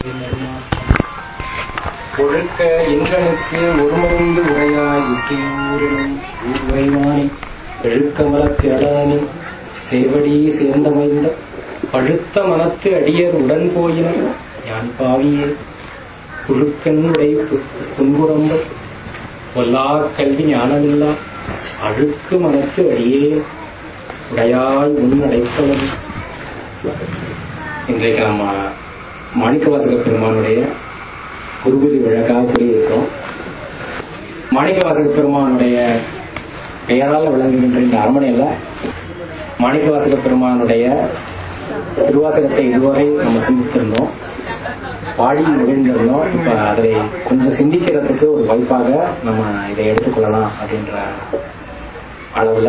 ஒழுக்க எங்களுக்கு ஒருமருந்து உரையாய் இட்டியூரினும் ஊர்வைவானை எழுக்கமலத்து அடானி சேவடி சேர்ந்தமைந்த பழுத்த மனத்து அடியர் உடன் போயின யான் பாவியே புழுக்கன் உடை துன்புறம்ப பொல்லா கல்வி ஞானமில்லா அழுக்கு மனத்து அடியே உடையாய் உன் அடைக்கலம் இன்றைக்கு நம்ம மாணிக்கவாசக பெருமானுடைய குருபூஜை விழாக்காக கூறியிருக்கிறோம் மாணிக்கவாசக பெருமானுடைய பெயரால் விளங்குகின்ற இந்த அரண்மனையில் மாணிக்கவாசக பெருமானுடைய திருவாசகத்தை இதுவரை நம்ம சிந்தித்திருந்தோம் பாடி மகிழ்ந்திருந்தோம் இப்ப அதை கொஞ்சம் சிந்திக்கிறதுக்கு ஒரு வாய்ப்பாக நம்ம இதை எடுத்துக்கொள்ளலாம் அப்படின்ற அளவுல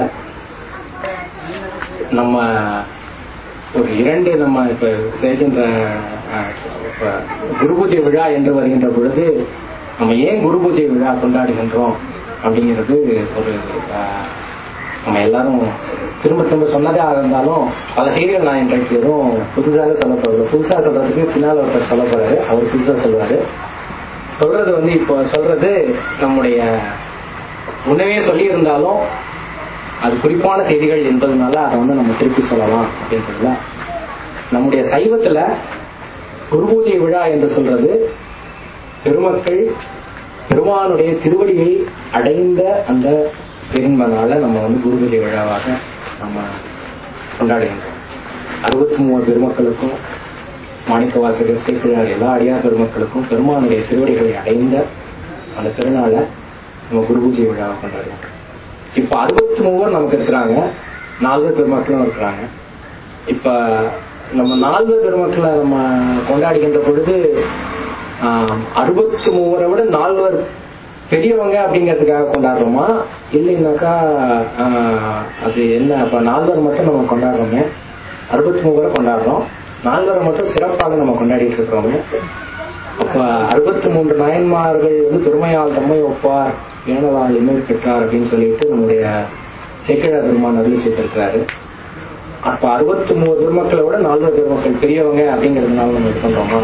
நம்ம ஒரு இரண்டு நம்ம இப்ப செய்கின்ற இப்ப குரு பூஜை விழா என்று வருகின்ற பொழுது நம்ம ஏன் குரு பூஜை விழா கொண்டாடுகின்றோம் அப்படிங்கிறது ஒரு நம்ம எல்லாரும் திரும்ப திரும்ப சொன்னதே இருந்தாலும் பல செய்திகள் நான் இன்றைக்கு எதுவும் புதுசாக சொல்ல போகல புதுசா சொல்றதுக்கு பின்னால் ஒருத்தர் சொல்ல போறாரு அவர் புதுசா சொல்லுவாரு சொல்றது வந்து இப்போ சொல்றது நம்முடைய முன்னவே சொல்லி இருந்தாலும் அது குறிப்பான செய்திகள் என்பதனால அதை வந்து நம்ம திருப்பி சொல்லலாம் அப்படின்றதுல நம்முடைய சைவத்துல குருபூஜை விழா என்று சொல்றது பெருமக்கள் பெருமானுடைய திருவடியை அடைந்த அந்த பெரும்பனால நம்ம வந்து குரு பூஜை விழாவாக நம்ம கொண்டாடுகின்றோம் அறுபத்தி மூணு பெருமக்களுக்கும் மாணிக்க வாசகர் சேக்கிழார் எல்லா அடியார் பெருமக்களுக்கும் பெருமானுடைய திருவடிகளை அடைந்த அந்த திருநாளை நம்ம குரு பூஜை விழாவை கொண்டாடுவோம் இப்ப அறுபத்தி மூவர் நமக்கு இருக்கிறாங்க நால்வர் பெருமக்களும் இருக்கிறாங்க இப்ப நம்ம நால்வர் பெருமக்களை நம்ம கொண்டாடுகின்ற பொழுது அறுபத்தி மூவரை விட நால்வர் பெரியவங்க அப்படிங்கிறதுக்காக கொண்டாடுறோமா இல்லைன்னாக்கா அது என்ன இப்ப நால்வர் மட்டும் நம்ம கொண்டாடுறோமே அறுபத்தி மூவரை கொண்டாடுறோம் நால்வரை மட்டும் சிறப்பாக நம்ம கொண்டாடிட்டு இருக்கிறோமே அப்ப அறுபத்தி மூன்று நாயன்மார்கள் வந்து பெருமையால் தம்மை ஒப்பார் ஏனவால் இமை பெற்றார் அப்படின்னு சொல்லிட்டு நம்முடைய சேக்கிழார் பெருமான் அருளி செய்திருக்கிறாரு அப்ப அறுபத்தி மூணு பெருமக்களை விட நால்வர் பெருமக்கள் பெரியவங்க அப்படிங்கறதுனால நம்ம இது பண்றோமா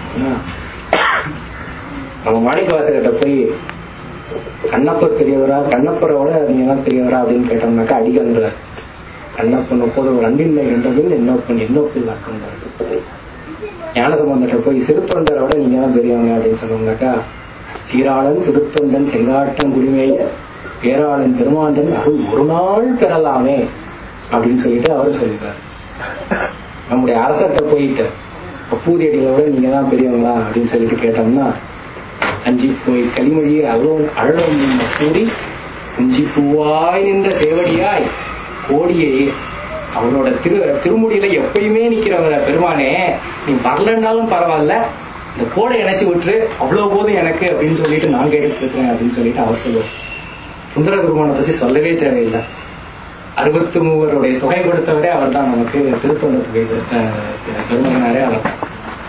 நம்ம மாணிக்கவாசகிட்ட போய் கண்ணப்பர் பெரியவரா கண்ணப்பரோட நீங்க தான் பெரியவரா அப்படின்னு கேட்டோம்னாக்கா அடிகன்றார் கண்ணப்பன் ஒப்பது ஒரு அன்பின்மை என்றதும் என்னப்பன் என்னப்பில் அக்கன்றார் ஞானசம்பந்தத்தை போய் சிறுத்தொண்டரை விட நீங்க தான் பெரியவங்க அப்படின்னு சொன்னோம்னாக்கா சீராளன் சிறுத்தொண்டன் செங்காட்டன் குடிமேய பேராளன் பெருமாண்டன் அருள் ஒரு நாள் பெறலாமே அப்படின்னு சொல்லிட்டு அவர் சொல்லிட்டார் நம்முடைய அரசர்கிட்ட போயிட்டு பூதியடிகளை விட நீங்க தான் பெரியவங்களா அப்படின்னு சொல்லிட்டு கேட்டோம்னா அஞ்சி போய் களிமொழியை அவ்வளோ அழலும் கூறி குஞ்சி பூவாய் நின்ற சேவடியாய் கோடியே அவரோட திரு திருமுடியில எப்பயுமே நிக்கிறவங்க பெருமானே நீ வரலன்னாலும் பரவாயில்ல இந்த கோடை இணைச்சி விட்டுரு அவ்வளவு போதும் எனக்கு அப்படின்னு சொல்லிட்டு நான் கேட்டுட்டு இருக்கிறேன் அப்படின்னு சொல்லிட்டு அவர் சொல்லுவார் சுந்தர பெருமானை பத்தி சொல்லவே தேவையில்லை அறுபத்தி மூவருடைய தொகை கொடுத்தவரே அவர் தான் நமக்கு திருத்தொண்ட தொகை கொடுத்த பெருமகனாரே அவர் தான்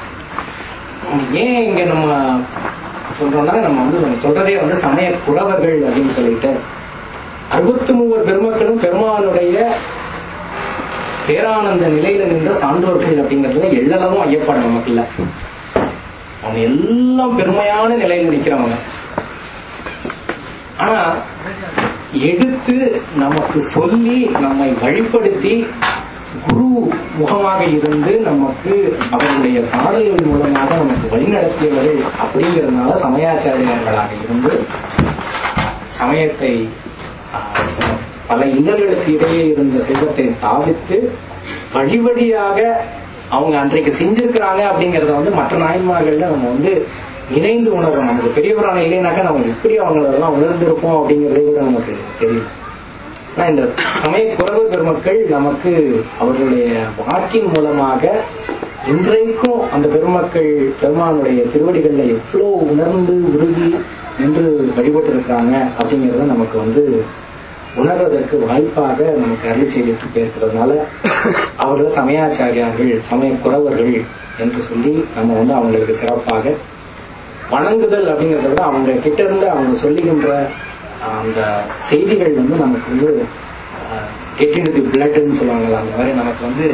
ஏன் இங்க நம்ம சொல்றோம்னா நம்ம வந்து சொல்றதே வந்து சமய குறவர்கள் அப்படின்னு சொல்லிட்டு அறுபத்தி மூவர் பெருமக்களும் பெருமானுடைய பேரானந்த நிலையில நின்ற சான்றோர்கள் அப்படிங்கிறதுல எள்ளளவும் ஐயப்பாடு நமக்கு இல்ல அவங்க எல்லாம் பெருமையான நிலையில நிக்கிறவங்க ஆனா எடுத்து நமக்கு சொல்லி நம்மை வழிப்படுத்தி குரு முகமாக இருந்து நமக்கு அவருடைய பாடல்கள் மூலமாக நமக்கு வழிநடத்தியவர்கள் அப்படிங்கிறதுனால சமயாச்சாரியர்களாக இருந்து சமயத்தை பல இன்னல்களுக்கு இடையே இருந்த செல்வத்தை தாவித்து வழிவழியாக அவங்க அன்றைக்கு செஞ்சிருக்கிறாங்க அப்படிங்கறத வந்து மற்ற நாயன்மார்கள்ல நம்ம வந்து இணைந்து உணர்றோம் நமக்கு பெரியவரான இல்லைனாக்கா நம்ம எப்படி அவங்களெல்லாம் உணர்ந்திருப்போம் அப்படிங்கறதே கூட நமக்கு தெரியும் ஆனா இந்த சமய குறவு பெருமக்கள் நமக்கு அவர்களுடைய வாக்கின் மூலமாக இன்றைக்கும் அந்த பெருமக்கள் பெருமானுடைய திருவடிகள்ல எவ்வளவு உணர்ந்து உருகி நின்று வழிபட்டு இருக்கிறாங்க அப்படிங்கறத நமக்கு வந்து உணர்வதற்கு வாய்ப்பாக நமக்கு அருள் செய்துட்டு போயிருக்கிறதுனால அவர்கள் சமயாச்சாரியார்கள் சமய குறவர்கள் என்று சொல்லி நம்ம வந்து அவங்களுக்கு சிறப்பாக வணங்குதல் அப்படிங்கிறத விட அவங்க கிட்ட இருந்து அவங்க சொல்லுகின்ற அந்த செய்திகள் வந்து நமக்கு வந்து கெட்டினது பிளட்னு சொல்லுவாங்கல்ல அந்த மாதிரி நமக்கு வந்து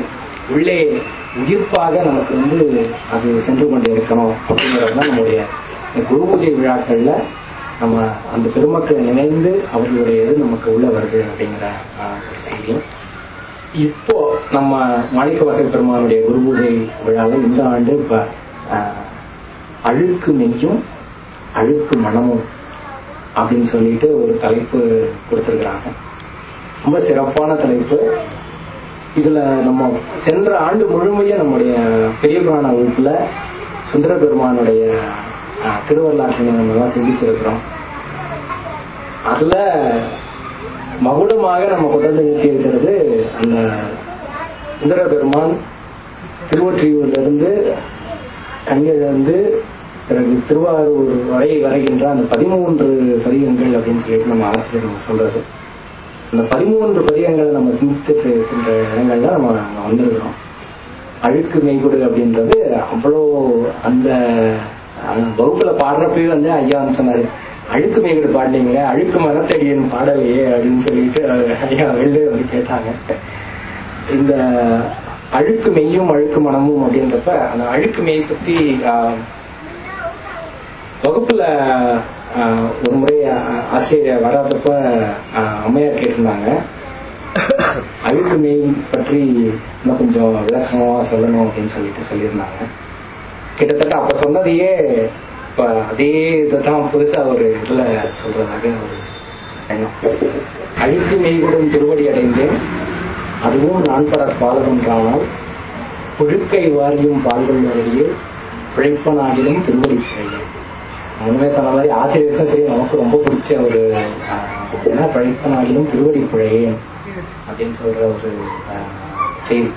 உள்ளே உயிர்ப்பாக நமக்கு வந்து அது சென்று கொண்டு இருக்கணும் அப்படிங்கிறது தான் நம்முடைய இந்த குரு பூஜை விழாக்கள்ல நம்ம அந்த பெருமக்களை நினைந்து அவர்களுடைய இது நமக்கு உள்ள வருது அப்படிங்கிற ஆஹ், ஒரு செய்தி இப்போ நம்ம மாணிக்க வாசக பெருமானுடைய குரு பூஜை விழாவில் இந்த ஆண்டு இப்ப ஆஹ், அழுக்கு மெய்யும் அழுக்கு மனமும் அப்படின்னு சொல்லிட்டு ஒரு தலைப்பு கொடுத்திருக்கிறாங்க ரொம்ப சிறப்பான தலைப்பு இதுல நம்ம சென்ற ஆண்டு முழுமையா நம்முடைய பெரிய புராண வகுப்புல சுந்தர பெருமானுடைய ஆஹ், திருவருளாற்றினை நம்ம எல்லாம் சிந்திச்சிருக்கிறோம் அதுல மகுடமாக நம்ம கொண்டு வந்து நிறுத்தி இருக்கிறது அந்த சுந்தர பெருமான் திருவொற்றியூர்ல இருந்து கண்ணிலிருந்து பிறகு திருவாரூர் வரை வரைகின்ற அந்த பதிமூன்று பதிகங்கள் அப்படின்னு சொல்லிட்டு நம்ம ஆசிரியர் சொல்றது அந்த பதிமூன்று பதிகங்களை நம்ம சிந்தித்து இருக்கின்ற இடங்கள்ல நம்ம அங்க வந்திருக்கிறோம் அழுக்கு மெய்குடு அப்படின்றது அவ்வளோ அந்த அந்த வகுப்புல பாடுறப்பவே வந்து ஐயா வந்து சொன்னாரு அழுக்கு மெய்குடு பாடலீங்க அழுக்கு மரத்தடியன் பாடலையே அப்படின்னு சொல்லிட்டு ஐயா வெளிலே வந்து கேட்டாங்க இந்த அழுக்கு மெய்யும் அழுக்கு மனமும் அப்படின்றப்ப அந்த அழுக்கு மெய் பத்தி ஆஹ், வகுப்புல ஆஹ், ஒரு முறை ஆஹ், ஆசிரியர் வராதப்ப ஆஹ், அம்மையார் கேட்டிருந்தாங்க அழுக்கு மெய் பற்றி இன்னும் கொஞ்சம் விளக்கமா சொல்லணும் அப்படின்னு சொல்லிட்டு சொல்லியிருந்தாங்க கிட்டத்தட்ட அப்ப சொன்னதையே இப்ப அதே இதைதான் புதுசா ஒரு இதுல சொல்றதாக ஒரு எண்ணம் அழுக்கு மெய்குடும் திருவடி அடைந்தேன் அதுவும் நான் பர பாலகொன்றானால் புழுக்கை வாரியும் பால்கொள்வரையே பிழைப்பனாகிலும் திருவடி பிழையும் முன்னமே சொன்ன மாதிரி ஆசிரியருக்கும் சரி நமக்கு ரொம்ப பிடிச்ச ஒரு ஆஹ், என்ன பிழைப்பனாகிலும் திருவடி பிழையேன் அப்படின்னு சொல்ற ஒரு ஆஹ், செய்தி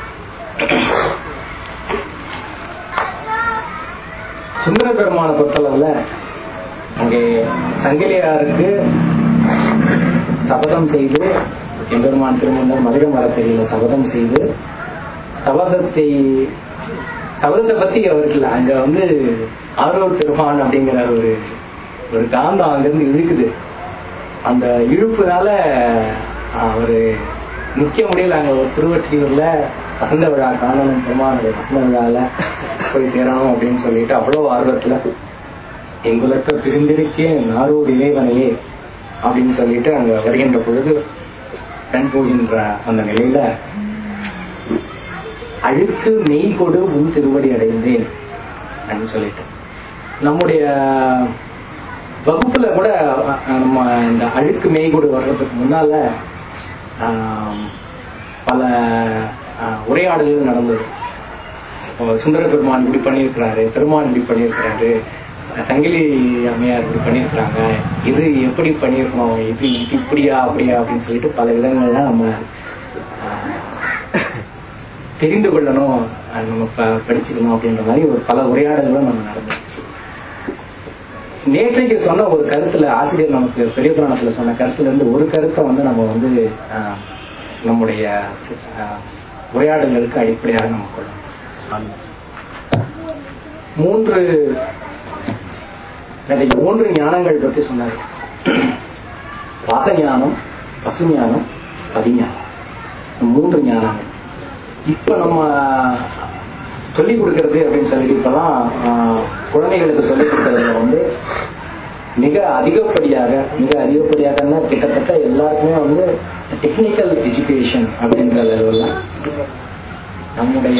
சுந்தர பெருமான பொறுத்தளவுல அங்கே சங்கிலியாருக்கு சபதம் செய்து எம்பெருமான் திருமணம் மதுரை மரத்தடியில சபதம் செய்து சபதத்தை சபதத்தை பத்தி அவருக்கு அங்க வந்து ஆரோர் பெருமான் அப்படிங்கிற ஒரு ஒரு காந்தம் அங்கிருந்து இழுக்குது அந்த இழுப்புனால அவரு நிக்க முடியல அங்க ஒரு திருவற்றியூர்ல வசந்த விழா காணணும் பெருமானுடைய வசந்த விழால போய் சேரணும் அப்படின்னு சொல்லிட்டு அவ்வளவு ஆர்வத்துல எங்களுக்கு பிரிந்திருக்கேன் நாரூர் இறைவனையே அப்படின்னு சொல்லிட்டு அங்க வருகின்ற பொழுது கண் போகின்ற அந்த நிலையில அழுக்கு மெய் கொடு உன் திருவடி அடைந்தேன் அப்படின்னு சொல்லிட்டு நம்முடைய வகுப்புல கூட அஹ், நம்ம இந்த அழுக்கு மெய்கூடு வர்றதுக்கு முன்னால ஆஹ், பல ஆஹ், உரையாடல்கள் நடந்தது இப்போ சுந்தர பெருமான் இப்படி பண்ணியிருக்கிறாரு பெருமான் இப்படி பண்ணியிருக்கிறாரு சங்கிலி அம்மையார் இப்படி பண்ணியிருக்கிறாங்க இது எப்படி பண்ணியிருக்கணும் இது இது இப்படியா அப்படியா அப்படின்னு சொல்லிட்டு பல விதங்கள்ல நம்ம ஆஹ், தெரிந்து கொள்ளணும் அஹ், நம்ம ப- படிச்சுக்கணும் அப்படின்ற மாதிரி ஒரு பல உரையாடல்களும் நம்ம நடந்தது நேற்றைக்கு சொன்ன ஒரு கருத்துல ஆசிரியர் நமக்கு பெரிய புராணத்துல சொன்ன கருத்துல இருந்து ஒரு கருத்தை வந்து நம்ம வந்து ஆஹ், நம்முடைய ஆஹ், உரையாடல்களுக்கு அடிப்படையாக நம்ம கொள்ளணும் மூன்று எனக்கு மூன்று ஞானங்கள் பற்றி சொன்னார் வாசஞானம் பசுஞானம் பதிஞானம் இந்த மூன்று ஞானங்கள் இப்ப நம்ம சொல்லிக் கொடுக்கறது அப்படின்னு சொல்லிட்டு இப்பெல்லாம் ஆஹ், குழந்தைகளுக்கு சொல்லிக் கொடுக்கறதுல வந்து மிக அதிகப்படியாக மிக அதிகப்படியாக கிட்டத்தட்ட எல்லாருக்குமே வந்து டெக்னிக்கல் எஜுகேஷன் அப்படின்ற லெவல்ல நம்முடைய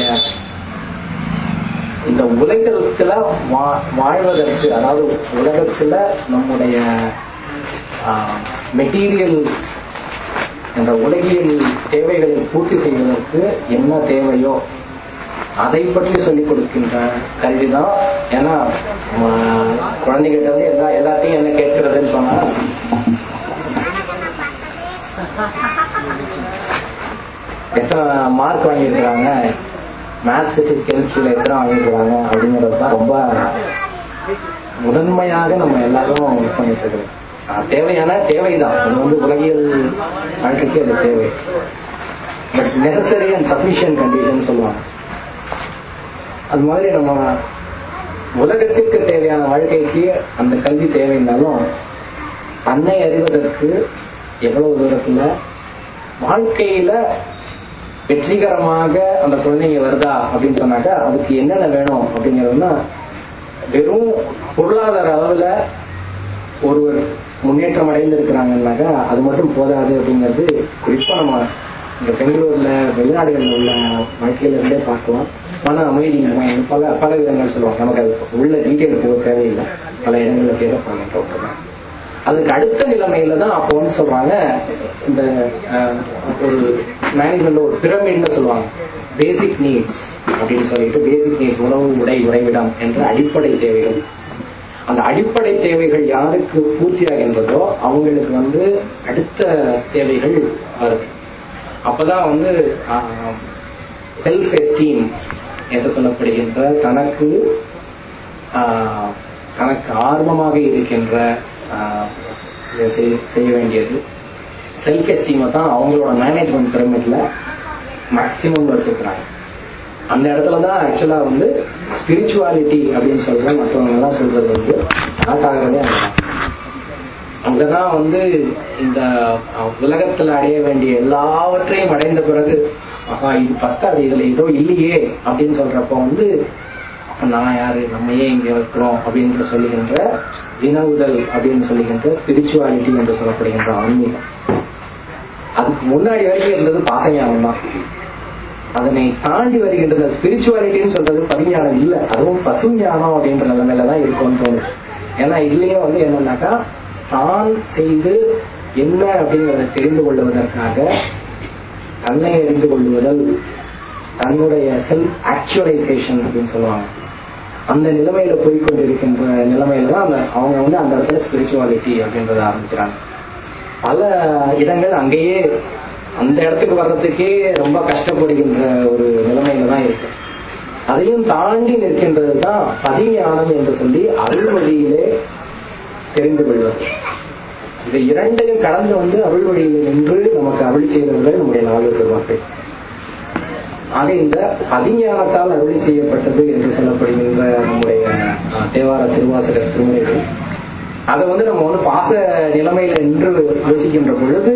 இந்த உலகத்துல வா- வாழ்வதற்கு அதாவது உலகத்துல நம்முடைய மெட்டீரியல் என்ற உலகியல் தேவைகளை பூர்த்தி செய்வதற்கு என்ன தேவையோ அதை பற்றி சொல்லிக் கொடுக்கின்ற கல்வி தான் ஏன்னா நம்ம குழந்தைகிட்ட வந்து எல்லா எல்லாத்தையும் என்ன கேட்கிறதுன்னு சொன்னா எத்தனை மார்க் வாங்கியிருக்கிறாங்க மேத்ஸ் பிசிக்ஸ் கெமிஸ்ட்ரியில எத்தனை வாங்கியிருக்கிறாங்க அப்படிங்கிறது தான் ரொம்ப முதன்மையாக நம்ம எல்லாரும் இது பண்ணிட்டு இருக்கிறோம் ஆஹ் தேவையான தேவைதான் அது வந்து உலகியல் வாழ்க்கைக்கு அது தேவை but necessary and sufficient condition சொல்லுவாங்க அது மாதிரி நம்ம உலகத்திற்கு தேவையான வாழ்க்கைக்கு அந்த கல்வி தேவைன்னாலும் தன்னை அறிவதற்கு எவ்வளவு தூரத்துல வாழ்க்கையில வெற்றிகரமாக அந்த குழந்தைங்க வருதா அப்படின்னு சொன்னாக்கா அதுக்கு என்னென்ன வேணும் அப்படிங்கிறதுனா வெறும் பொருளாதார அளவுல ஒருவர் முன்னேற்றம் அடைந்து இருக்கிறாங்கன்னாக்கா அது மட்டும் போதாது அப்படிங்கிறது குறிப்பா நம்ம இந்த பெங்களூர்ல வெளிநாடுகளில் உள்ள வாழ்க்கையில இருந்தே பார்க்கலாம் மன அமைதி பல பல விதங்கள் சொல்லுவாங்க நமக்கு அது உள்ள டீட்டெயில் போக தேவையில்லை பல இடங்கள்ல தேவைப்படுகின்ற அதுக்கு அடுத்த நிலைமையில தான் அப்போ வந்து சொல்றாங்க இந்த ஒரு மேனேஜ்மெண்ட் ஒரு பிரமிட்னு சொல்லுவாங்க பேசிக் நீட்ஸ் அப்படின்னு சொல்லிட்டு பேசிக் நீட்ஸ் உணவு உடை உறைவிடம் என்ற அடிப்படை தேவைகள் அந்த அடிப்படை தேவைகள் யாருக்கு பூர்த்தியாகின்றதோ அவங்களுக்கு வந்து அடுத்த தேவைகள் வருது அப்பதான் வந்து செல்ஃப் எஸ்டீம் என்று சொல்லப்படுகின்ற தனக்கு தனக்கு ஆர்வமாக இருக்கின்ற செய்ய வேண்டியது செல்ஃப் எஸ்டீமை தான் அவங்களோட மேனேஜ்மெண்ட் பிரமிட்ல மேக்சிமம் வச்சிருக்கிறாங்க அந்த இடத்துல தான் ஆக்சுவலா வந்து ஸ்பிரிச்சுவாலிட்டி அப்படின்னு சொல்ற மற்றவங்க எல்லாம் சொல்றது வந்து ஸ்டார்ட் ஆகிறதே அங்கதான் அங்கதான் வந்து இந்த உலகத்துல அடைய வேண்டிய எல்லாவற்றையும் அடைந்த பிறகு ஆஹா இது பத்தாது இதுல ஏதோ இல்லையே அப்படின்னு சொல்றப்ப வந்து நான் யாரு நம்ம ஏன் இங்க இருக்கிறோம் அப்படின்னு சொல்லுகின்ற வினவுதல் அப்படின்னு சொல்லுகின்ற ஸ்பிரிச்சுவாலிட்டி என்று சொல்லப்படுகின்ற ஆன்மீகம் அதுக்கு முன்னாடி வரைக்கும் இருந்தது பாசஞானம் தான் அதனை தாண்டி வருகின்ற ஸ்பிரிச்சுவாலிட்டின்னு சொல்றது பரிஞானம் இல்லை அதுவும் பசு ஞானம் அப்படின்ற நிலைமையில தான் இருக்கும்னு தோணுது ஏன்னா இதுலயும் வந்து என்னன்னாக்கா தான் செய்து என்ன அப்படிங்கறத தெரிந்து கொள்வதற்காக தன்னை அறிந்து கொள்ளுதல் தன்னுடைய செல்ஃப் ஆக்சுவலைசேஷன் அப்படின்னு சொல்லுவாங்க அந்த நிலைமையில போய்கொண்டிருக்கின்ற நிலைமையில தான் அந்த அவங்க வந்து அந்த இடத்துல ஸ்பிரிச்சுவாலிட்டி அப்படின்றத ஆரம்பிக்கிறாங்க பல இடங்கள் அங்கேயே அந்த இடத்துக்கு வர்றதுக்கே ரொம்ப கஷ்டப்படுகின்ற ஒரு நிலைமையில தான் இருக்கு அதையும் தாண்டி நிற்கின்றது தான் பதிஞானம் என்று சொல்லி அருள் வழியிலே தெரிந்து கொள்வது இந்த இரண்டையும் கடந்து வந்து அருள் வழியில் நின்று நமக்கு அருள் செய்தவர்கள் நம்முடைய நாலு பெருமக்கள் ஆக இந்த பதிஞானத்தால் அருளி செய்யப்பட்டது என்று சொல்லப்படுகின்ற நம்முடைய தேவார திருவாசகர் திருமுறைகள் அதை வந்து நம்ம வந்து பாச நிலைமையில நின்று யோசிக்கின்ற பொழுது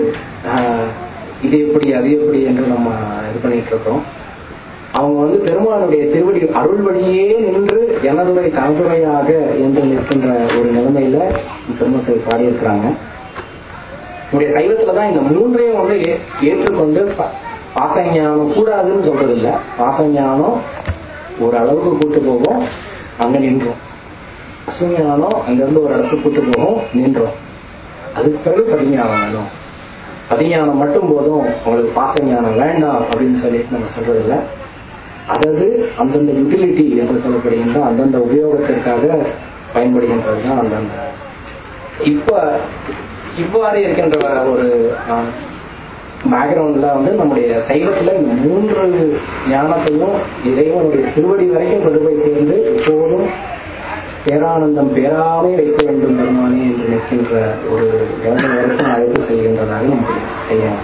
இது எப்படி அது எப்படி என்று நம்ம இது பண்ணிட்டு இருக்கோம் அவங்க வந்து பெருமானுடைய திருவடி அருள் வழியே நின்று எனதுரை தனதுரையாக என்று நிற்கின்ற ஒரு நிலைமையில பெருமக்கள் பாடியிருக்கிறாங்க நம்முடைய சைவத்துலதான் இந்த மூன்றையும் வந்து ஏற்றுக்கொண்டு பாசஞானம் கூடாதுன்னு சொல்றது இல்ல பாசஞானம் ஒரு அளவுக்கு கூட்டு போகும் அங்க நின்றோம் அசுஞானம் அங்கிருந்து ஒரு இடத்துக்கு கூட்டு போகும் நின்றோம் அதுக்கு பிறகு பதிஞானம் வேணும் பதிஞானம் மட்டும் போதும் உங்களுக்கு பாசஞானம் வேண்டாம் அப்படின்னு சொல்லிட்டு நம்ம சொல்றது இல்லை அதாவது அந்தந்த யூட்டிலிட்டி என்று சொல்லப்படுகின்ற அந்தந்த உபயோகத்திற்காக பயன்படுகின்றது தான் அந்தந்த இப்ப இவ்வாறு இருக்கின்ற ஒரு பேக்ரவுண்ட்ல வந்து நம்முடைய சைவத்துல இந்த மூன்று ஞானத்தையும் இறைவனுடைய திருவடி வரைக்கும் கொண்டு போய் சேர்ந்து எப்போதும் பேரானந்தம் பேராமே வைக்க வேண்டும் பெருமானே என்று நிற்கின்ற ஒரு இடம் வரைக்கும் அழைத்து செல்கின்றதாக நமக்கு செய்யலாம்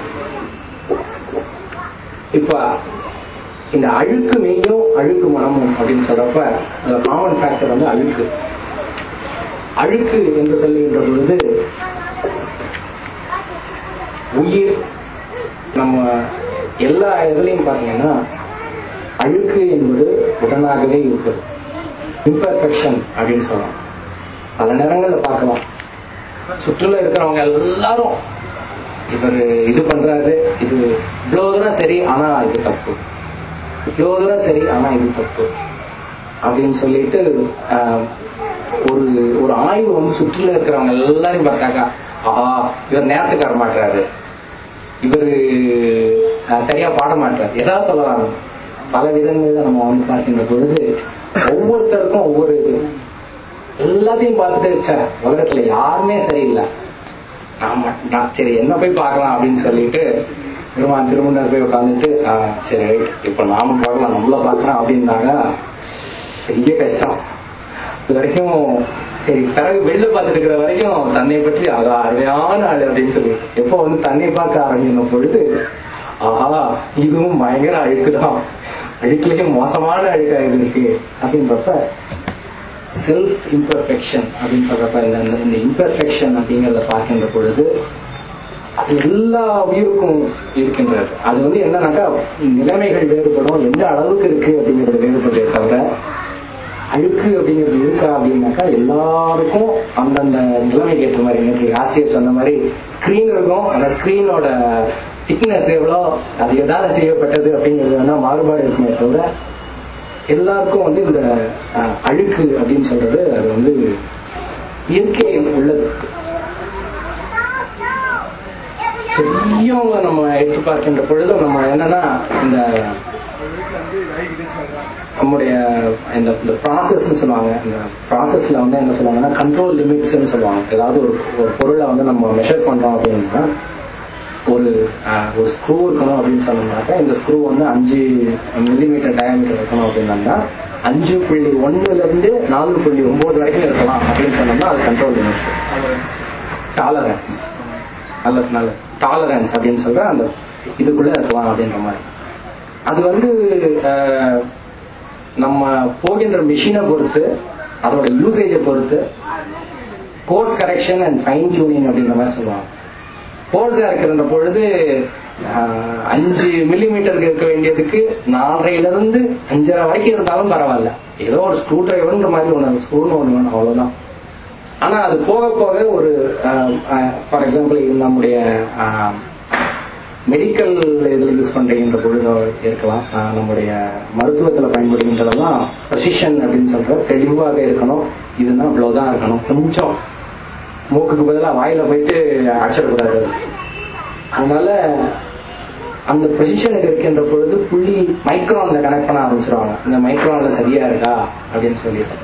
இப்ப இந்த அழுக்கு மெய்யும் அழுக்கு மனமும் அப்படின்னு சொல்றப்ப அந்த காமன் ஃபேக்டர் வந்து அழுக்கு அழுக்கு என்று சொல்லுகின்ற பொழுது உயிர் நம்ம எல்லா இதுலையும் பாத்தீங்கன்னா அழுக்கு என்பது உடனாகவே இருக்குது இம்பர்ஃபெக்ஷன் அப்படின்னு சொல்லலாம் பல நேரங்கள்ல பார்க்கலாம் சுற்றுலா இருக்கிறவங்க எல்லாரும் இவர் இது பண்றாரு இது இவ்வளவு தூரம் சரி ஆனா இது தப்பு இவ்வளவு தூரம் சரி ஆனா இது தப்பு அப்படின்னு சொல்லிட்டு ஒரு ஒரு ஆய்வு வந்து சுற்றுலா இருக்கிறவங்க எல்லாரையும் பார்த்தாக்கா ஆஹா இவர் நேரத்துக்கு வர மாட்டாரு இவரு சரியா பாட மாட்டார் ஏதாவது சொல்லலாம் பல விதங்கள்ல நம்ம வந்து பார்க்கின்ற பொழுது ஒவ்வொருத்தருக்கும் ஒவ்வொரு இது எல்லாத்தையும் பார்த்துட்டு சார் உலகத்துல யாருமே சரியில்லை ஆமா நான் சரி என்ன போய் பார்க்கலாம் அப்படின்னு சொல்லிட்டு பெருமான் திருமணர் போய் உட்காந்துட்டு சரி ரைட் இப்ப நாம பார்க்கலாம் நம்மள பார்க்கலாம் அப்படின்னாங்க பெரிய கஷ்டம் இது வரைக்கும் சரி பிறகு வெளில பார்த்துட்டு இருக்கிற வரைக்கும் தன்னை பற்றி அது அருமையான ஆள் அப்படின்னு சொல்லி எப்போ வந்து தன்னை பார்க்க ஆரம்பிக்கும் பொழுது ஆஹா இதுவும் பயங்கர அழுக்குதான் அழுக்குலயும் மோசமான அழுக்கா இது இருக்கு அப்படின்றப்ப செல்ஃப் இம்பர்ஃபெக்ஷன் அப்படின்னு சொல்றப்ப இந்த இந்த இம்பர்ஃபெக்ஷன் அப்படிங்கறத பார்க்கின்ற பொழுது அது எல்லா உயிருக்கும் இருக்கின்றது அது வந்து என்னன்னாக்கா நிலைமைகள் வேறுபடும் எந்த அளவுக்கு இருக்கு அப்படிங்கிறது வேறுபடுதே தவிர அழுக்கு அப்படிங்கிறது இருக்கா அப்படின்னாக்கா எல்லாருக்கும் அந்தந்த நிலைமைக்கு ஏற்ற மாதிரி நேற்று ஆசிரியர் சொன்ன மாதிரி ஸ்கிரீன் இருக்கும் அந்த ஸ்கிரீனோட திக்னஸ் எவ்வளோ அது எதால செய்யப்பட்டது அப்படிங்கிறது வேணா மாறுபாடு இருக்குமே தவிர எல்லாருக்கும் வந்து இந்த அஹ், அழுக்கு அப்படின்னு சொல்றது அது வந்து இயற்கை உள்ளது பெரியவங்க நம்ம எடுத்து பார்க்கின்ற பொழுது நம்ம என்னன்னா இந்த நம்முடைய இந்த இந்த ப்ராசஸ்ன்னு சொல்லுவாங்க இந்த ப்ராசஸ்ல வந்து என்ன சொல்லுவாங்கன்னா கண்ட்ரோல் லிமிட்ஸ்னு சொல்லுவாங்க ஏதாவது ஒரு ஒரு பொருளை வந்து நம்ம மெஷர் பண்றோம் அப்படின்னா ஒரு ஆஹ், ஒரு ஸ்க்ரூ இருக்கணும் அப்படின்னு சொன்னோம்னாக்கா இந்த ஸ்க்ரூ வந்து அஞ்சு மில்லிமீட்டர் டயமீட்டர் இருக்கணும் அப்படின்னா அஞ்சு புள்ளி ஒண்ணுல இருந்து நாலு புள்ளி ஒன்பது வரைக்கும் இருக்கலாம் அப்படின்னு சொன்னோம்னா அது கண்ட்ரோல் லிமிட்ஸ் டாலரன்ஸ் நல்ல நல்ல டாலரன்ஸ் அப்படின்னு சொல்ற அந்த இதுக்குள்ள இருக்கலாம் அப்படின்ற மாதிரி அது வந்து ஆஹ், நம்ம போகின்ற மிஷினை பொறுத்து அதோட யூசேஜை பொறுத்து coarse correction and fine tuning அப்படின்ற மாதிரி சொல்லுவாங்க கோர்ஸா இருக்கிற பொழுது ஆஹ், அஞ்சு மில்லிமீட்டருக்கு இருக்க வேண்டியதுக்கு நாலரைல இருந்து அஞ்சரை வரைக்கும் இருந்தாலும் பரவாயில்ல ஏதோ ஒரு ஸ்க்ரூ டிரைவர்ன்ற மாதிரி ஒன்று ஸ்க்ரூன்னு ஒன்று வேணும் அவ்வளவுதான் ஆனா அது போக போக ஒரு ஃபார் எக்ஸாம்பிள் நம்முடைய மெடிக்கல் இதில் யூஸ் பண்றீங்கிற பொழுது இருக்கலாம் ஆஹ் நம்முடைய மருத்துவத்தில் பயன்படுகின்றதெல்லாம் ப்ரொசிஷன் அப்படின்னு சொல்ற தெளிவாக இருக்கணும் இதுனா இவ்வளவுதான் இருக்கணும் கொஞ்சம் மூக்குக்கு பதிலாக வாயில போயிட்டு அடிச்சிடக்கூடாது அதனால அந்த பொசிஷனுக்கு இருக்கின்ற பொழுது புள்ளி மைக்ரான்ல கனெக்ட் பண்ண ஆரம்பிச்சிருவாங்க இந்த மைக்ரான்ல சரியா இருக்கா அப்படின்னு சொல்லிட்டு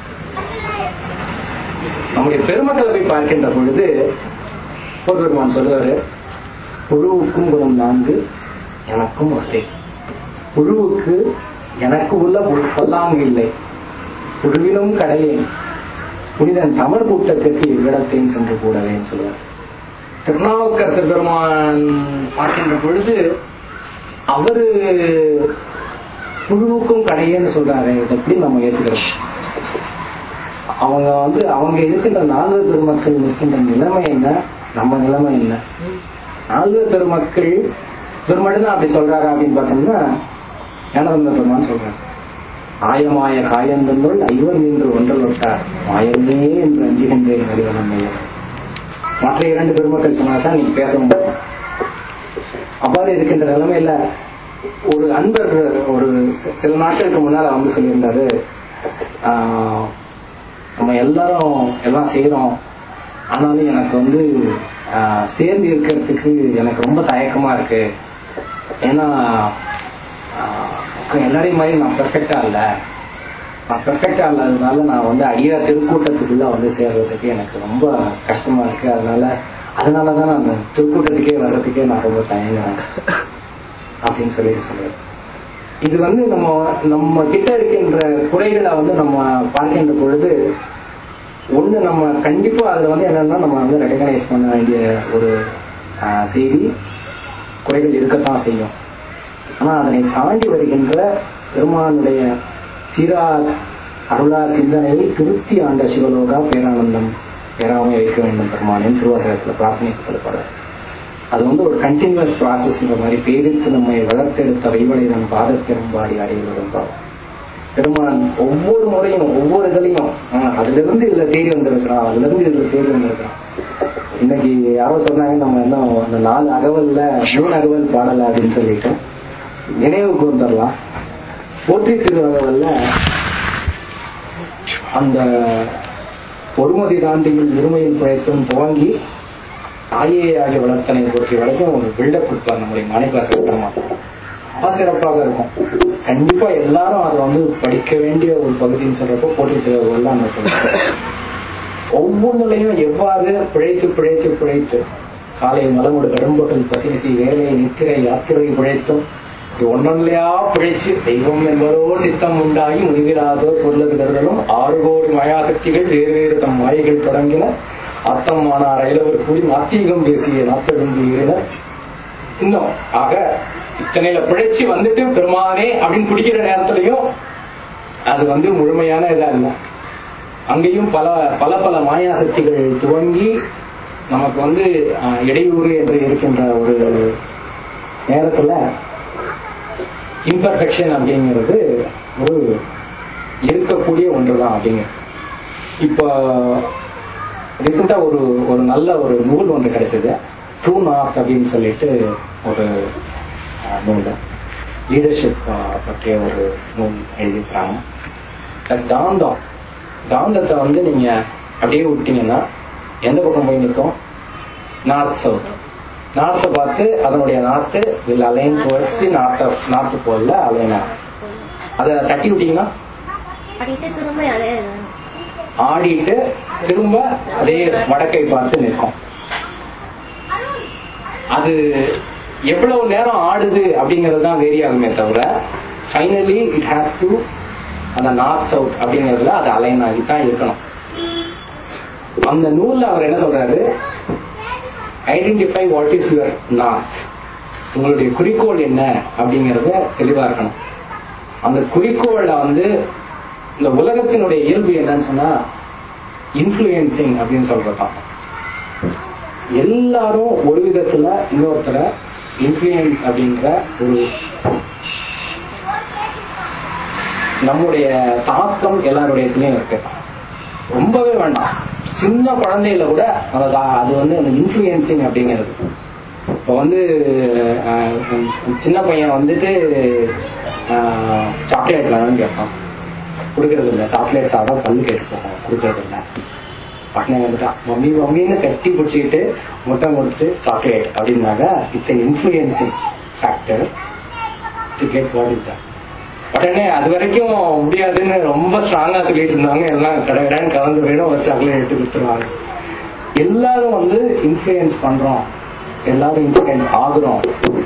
நம்முடைய பெருமக்களை போய் பார்க்கின்ற பொழுது போர்பெருமான் சொல்லுவாரு புழுவுக்கும் குணம் நான்கு எனக்கும் ஒன்றே புழுவுக்கு எனக்கு உள்ள பொ- பொல்லாங்கு இல்லை புழுவிலும் கடையேன் புனிதன் தமிழ் கூட்டத்திற்கு இவ்விடத்தையும் சென்று கூடவேன்னு சொல்லுவார் திருநாவுக்கரசர் பெருமான் பார்க்கின்ற பொழுது அவரு புழுவுக்கும் கடையேன்னு சொல்றாரு இதை எப்படி நம்ம ஏத்துக்கிறோம் அவங்க வந்து அவங்க இருக்கின்ற நால்வர் பெருமக்கள் இருக்கின்ற நிலைமை என்ன நம்ம நிலைமை என்ன நால்வர் பெருமக்கள் இவர் மட்டும்தான் அப்படி சொல்றாரா அப்படின்னு பார்த்தோம்னா ஞானசந்த பெருமான் சொல்றாரு ஆயமாய காயந்தொள் ஐவர் நின்று ஒன்றல் விட்டார் மாயமே என்று அஞ்சுகின்றேன் அறிவனமைய மற்ற இரண்டு பெருமக்கள் சொன்னாதான் நீ பேச முடியும் அவ்வாறு இருக்கின்ற நிலைமையில ஒரு அன்பர் ஒரு சி- சில நாட்களுக்கு முன்னால வந்து சொல்லியிருந்தாரு ஆஹ், நம்ம எல்லாரும் எல்லாம் செய்யறோம் ஆனாலும் எனக்கு வந்து ஆஹ், சேர்ந்து இருக்கிறதுக்கு எனக்கு ரொம்ப தயக்கமா இருக்கு ஏன்னா ஆஹ், எல்லாரையும் மாதிரி நான் பெர்ஃபெக்டா இல்ல நான் பெர்ஃபெக்டா இல்லாததுனால நான் வந்து அடியா திருக்கூட்டத்துக்குள்ள வந்து சேர்றதுக்கு எனக்கு ரொம்ப கஷ்டமா இருக்கு அதனால அதனாலதான் நான் அந்த திருக்கூட்டத்துக்கே வர்றதுக்கே நான் ரொம்ப தயங்குறேன் அப்படின்னு சொல்லி சொல்லுவேன் இது வந்து நம்ம நம்ம கிட்ட இருக்கின்ற குறைகளை வந்து நம்ம பார்க்கின்ற பொழுது ஒண்ணு நம்ம கண்டிப்பா அதுல வந்து என்னன்னா நம்ம வந்து ரெகனைஸ் பண்ண வேண்டிய ஒரு ஆஹ், செய்தி குறைகள் இருக்கத்தான் செய்யும் ஆனா அதனை தாண்டி வருகின்ற பெருமானுடைய சீரா அருளா சிந்தனையை திருப்தி ஆண்ட சிவலோகா பேரானந்தம் பெறாமை வைக்க வேண்டும் பெருமானின் திருவாசகத்துல பிரார்த்தனை சொல்லப்பட அது வந்து ஒரு கண்டினியூஸ் ப்ராசஸ்ங்கிற மாதிரி பேரித்து நம்மை வளர்த்தெடுத்த வைவளைதன் பாதத்திறம்பாடி அடைவதும் பாவம் பெருமான் ஒவ்வொரு முறையும் ஒவ்வொரு இதுலையும் ஆஹ், அதுல இருந்து இதுல தேடி வந்திருக்கிறான் அதுல இருந்து இதுல தேடி வந்திருக்கிறான் இன்னைக்கு யாரோ சொன்னாங்க நம்ம என்ன அந்த நாலு அகவல்ல மூணு அகவல் பாடல அப்படின்னு சொல்லிட்டு நினைவுக்கு வந்துடலாம் போற்றி திருவகவல்ல அந்த பொறுமதி தாண்டியில் இருமையில் குழைத்தும் துவங்கி தாயே ஆகிய வளர்த்தனை பொறுத்த வரைக்கும் ஒரு பில்டப் கொடுப்பார் நம்முடைய மாணிக்காசர் பெருமான் ரொம்ப சிறப்பாக இருக்கும் கண்டிப்பா எல்லாரும் அதை வந்து படிக்க வேண்டிய ஒரு பகுதின்னு சொல்றப்போ போட்டி தேர்வுகள் அந்த பகுதி. ஒவ்வொன்றுலையும் எவ்வாறு பிழைத்து பிழைத்து பிழைத்து காலை மலமோடு கடும்பகல் பசினிசி வேலை நித்திரை யாத்திரை பிழைத்தும் இது ஒன்னொன்னையா பிழைச்சு தெய்வம் என்பதோ சித்தம் உண்டாகி முடிவிலாதோ பொருளது கருதலும் ஆறு கோடி மாயாசக்திகள் வேறு வேறு தம் மாயைகள் தொடங்கின அத்தம் ஆனார் அயலவர் கூடி நாத்திகம் பேசிய நாத்தெழுந்தினர் இன்னும் ஆக இத்தனையில பிழைச்சு வந்துட்டு பெருமானே அப்படின்னு குடிக்கிற நேரத்திலையும் அது வந்து முழுமையான இதா இல்லை அங்கேயும் பல பல பல மாயாசக்திகள் துவங்கி நமக்கு வந்து அஹ், இடையூறு என்று இருக்கின்ற ஒரு நேரத்துல இம்பர்ஃபெக்ஷன் அப்படிங்கிறது ஒரு இருக்கக்கூடிய ஒன்றுதான் அப்படிங்க இப்போ ரீசெண்டா ஒரு ஒரு நல்ல ஒரு நூல் ஒன்று கிடைச்சது ட்ரூ நார்த் அப்படின்னு சொல்லிட்டு ஒரு அஹ், நூல் லீடர்ஷிப் பற்றிய ஒரு நூல் எழுதியிருக்காங்க அது காந்தம் காந்தத்தை வந்து நீங்க அப்படியே விட்டீங்கன்னா எந்த பக்கம் போய் நிற்கும் நார்த் சவுத் நார்த்தை பார்த்து அதனுடைய north will align towards the north north போல்ல அலைன் அதை தட்டி விட்டீங்கன்னா படிட்டு திரும்ப அதே இது. ஆடிட்டு திரும்ப அதே வடக்கை பார்த்து நிற்கும் அது எவ்வளவு நேரம் ஆடுது அப்படிங்கிறது தான் வேரி ஆகுமே தவிர ஃபைனலி இட் ஹாஸ் டு அந்த நார்த் சவுத் அப்படிங்கிறதுல அது அலைன் ஆகி தான் இருக்கணும் அந்த நூல்ல அவர் என்ன சொல்றாரு identify what is your north உங்களுடைய குறிக்கோள் என்ன அப்படிங்கறத தெளிவா இருக்கணும் அந்த குறிக்கோள்ல வந்து இந்த உலகத்தினுடைய இயல்பு என்னன்னு சொன்னா இன்ஃபுளுயன்சிங் அப்படின்னு சொல்றதுதான் எல்லாரும் ஒரு விதத்துல இன்னொருத்தர இன்ஃபுளுயன்ஸ் அப்படின்ற ஒரு நம்முடைய தாக்கம் எல்லாருடையதுலயும் இருக்கு ரொம்பவே வேண்டாம் சின்ன குழந்தையில கூட அந்த தா- அது வந்து அந்த இன்ஃபுளுயன்சிங் அப்படிங்கிறது இப்போ வந்து அஹ், சின்ன பையன் வந்துட்டு சாக்லேட் வேணும்னு கேட்பான் கொடுக்கறது இல்லை சாக்லேட் சாப்பிட பல்லு கேட்டு போகும் கொடுக்கறது இல்லை பட்டனை வந்துட்டான் மம்மி மம்மின்னு கட்டி பிடிச்சிக்கிட்டு முட்டை கொடுத்து சாக்லேட் அப்படின்னாக்க it's an influencing factor to get what is that உடனே அது வரைக்கும் முடியாதுன்னு ரொம்ப ஸ்ட்ராங்கா சொல்லிட்டு இருந்தாங்க எல்லாம் கடைகடன் கலந்து போயிடும் ஒரு சாக்லேட் எடுத்து கொடுத்துருவாங்க எல்லாரும் வந்து இன்ஃபுளுயன்ஸ் பண்றோம் எல்லாரும் இன்ஃபுளுயன்ஸ் ஆகுறோம்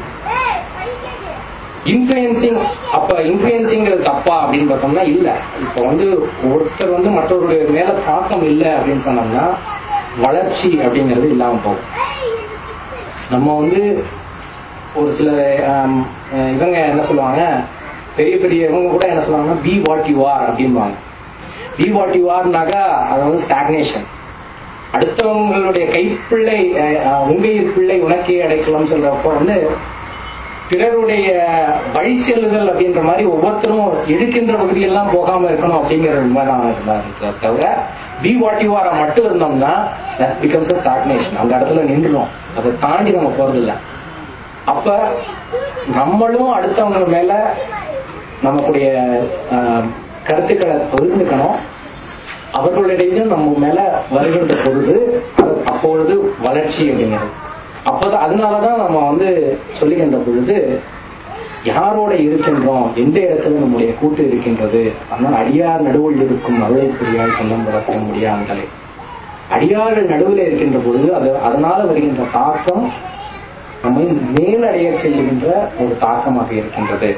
இன்ஃபுளுயன்சிங் அப்ப இன்ஃபுளுயன்சிங்கிறது தப்பா அப்படின்னு பார்த்தோம்னா இல்ல இப்ப வந்து ஒருத்தர் வந்து மற்றவருடைய மேல தாக்கம் இல்ல அப்படின்னு சொன்னோம்னா வளர்ச்சி அப்படிங்கிறது இல்லாம போகும் நம்ம வந்து ஒரு சில ஆம், அஹ், இவங்க என்ன சொல்லுவாங்க பெரிய பெரிய இவங்க கூட என்ன சொல்லுவாங்க பி வாட் யூ ஆர் அப்படிம்பாங்க பி வாட் யூ ஆர்னாக்கா அது வந்து ஸ்டாக்னேஷன் அடுத்தவங்களுடைய கைப்பிள்ளை அஹ், அஹ், உங்கையில் பிள்ளை உனக்கே அடைக்கலாம் சொல்றப்போ வந்து பிறருடைய வழி செல்லுதல் அப்படின்ற மாதிரி ஒவ்வொருத்தரும் எடுக்கின்ற பகுதியெல்லாம் போகாம இருக்கணும் அப்படிங்கிற உண்மைதான் இருந்தாரு தவிர பி வாட் யூ ஆர் மட்டும் இருந்தோம்னா பிகம்ஸ் ஸ்டாக்னேஷன் அந்த இடத்துல நின்றுடும் அதை தாண்டி நம்ம போறதில்லை அப்ப நம்மளும் அடுத்தவங்க மேல நமக்குடைய ஆஹ், கருத்துக்களை பகிர்ந்துக்கணும் அவர்களிடையும் நம்ம மேல வருகின்ற பொழுது அது அப்பொழுது வளர்ச்சி அப்படிங்கிறது அப்பதான் அதனாலதான் நம்ம வந்து சொல்லுகின்ற பொழுது யாரோட இருக்கின்றோம் எந்த இடத்துல நம்முடைய கூட்டு இருக்கின்றது ஆனால் அடியார் நடுவில் இருக்கும் அருளை புரியால் சொந்தம் படத்த முடியாமலே அடியார்கள் நடுவில் இருக்கின்ற பொழுது அது அதனால வருகின்ற தாக்கம் நம்மை மேலடைய செய்கின்ற ஒரு தாக்கமாக இருக்கின்றது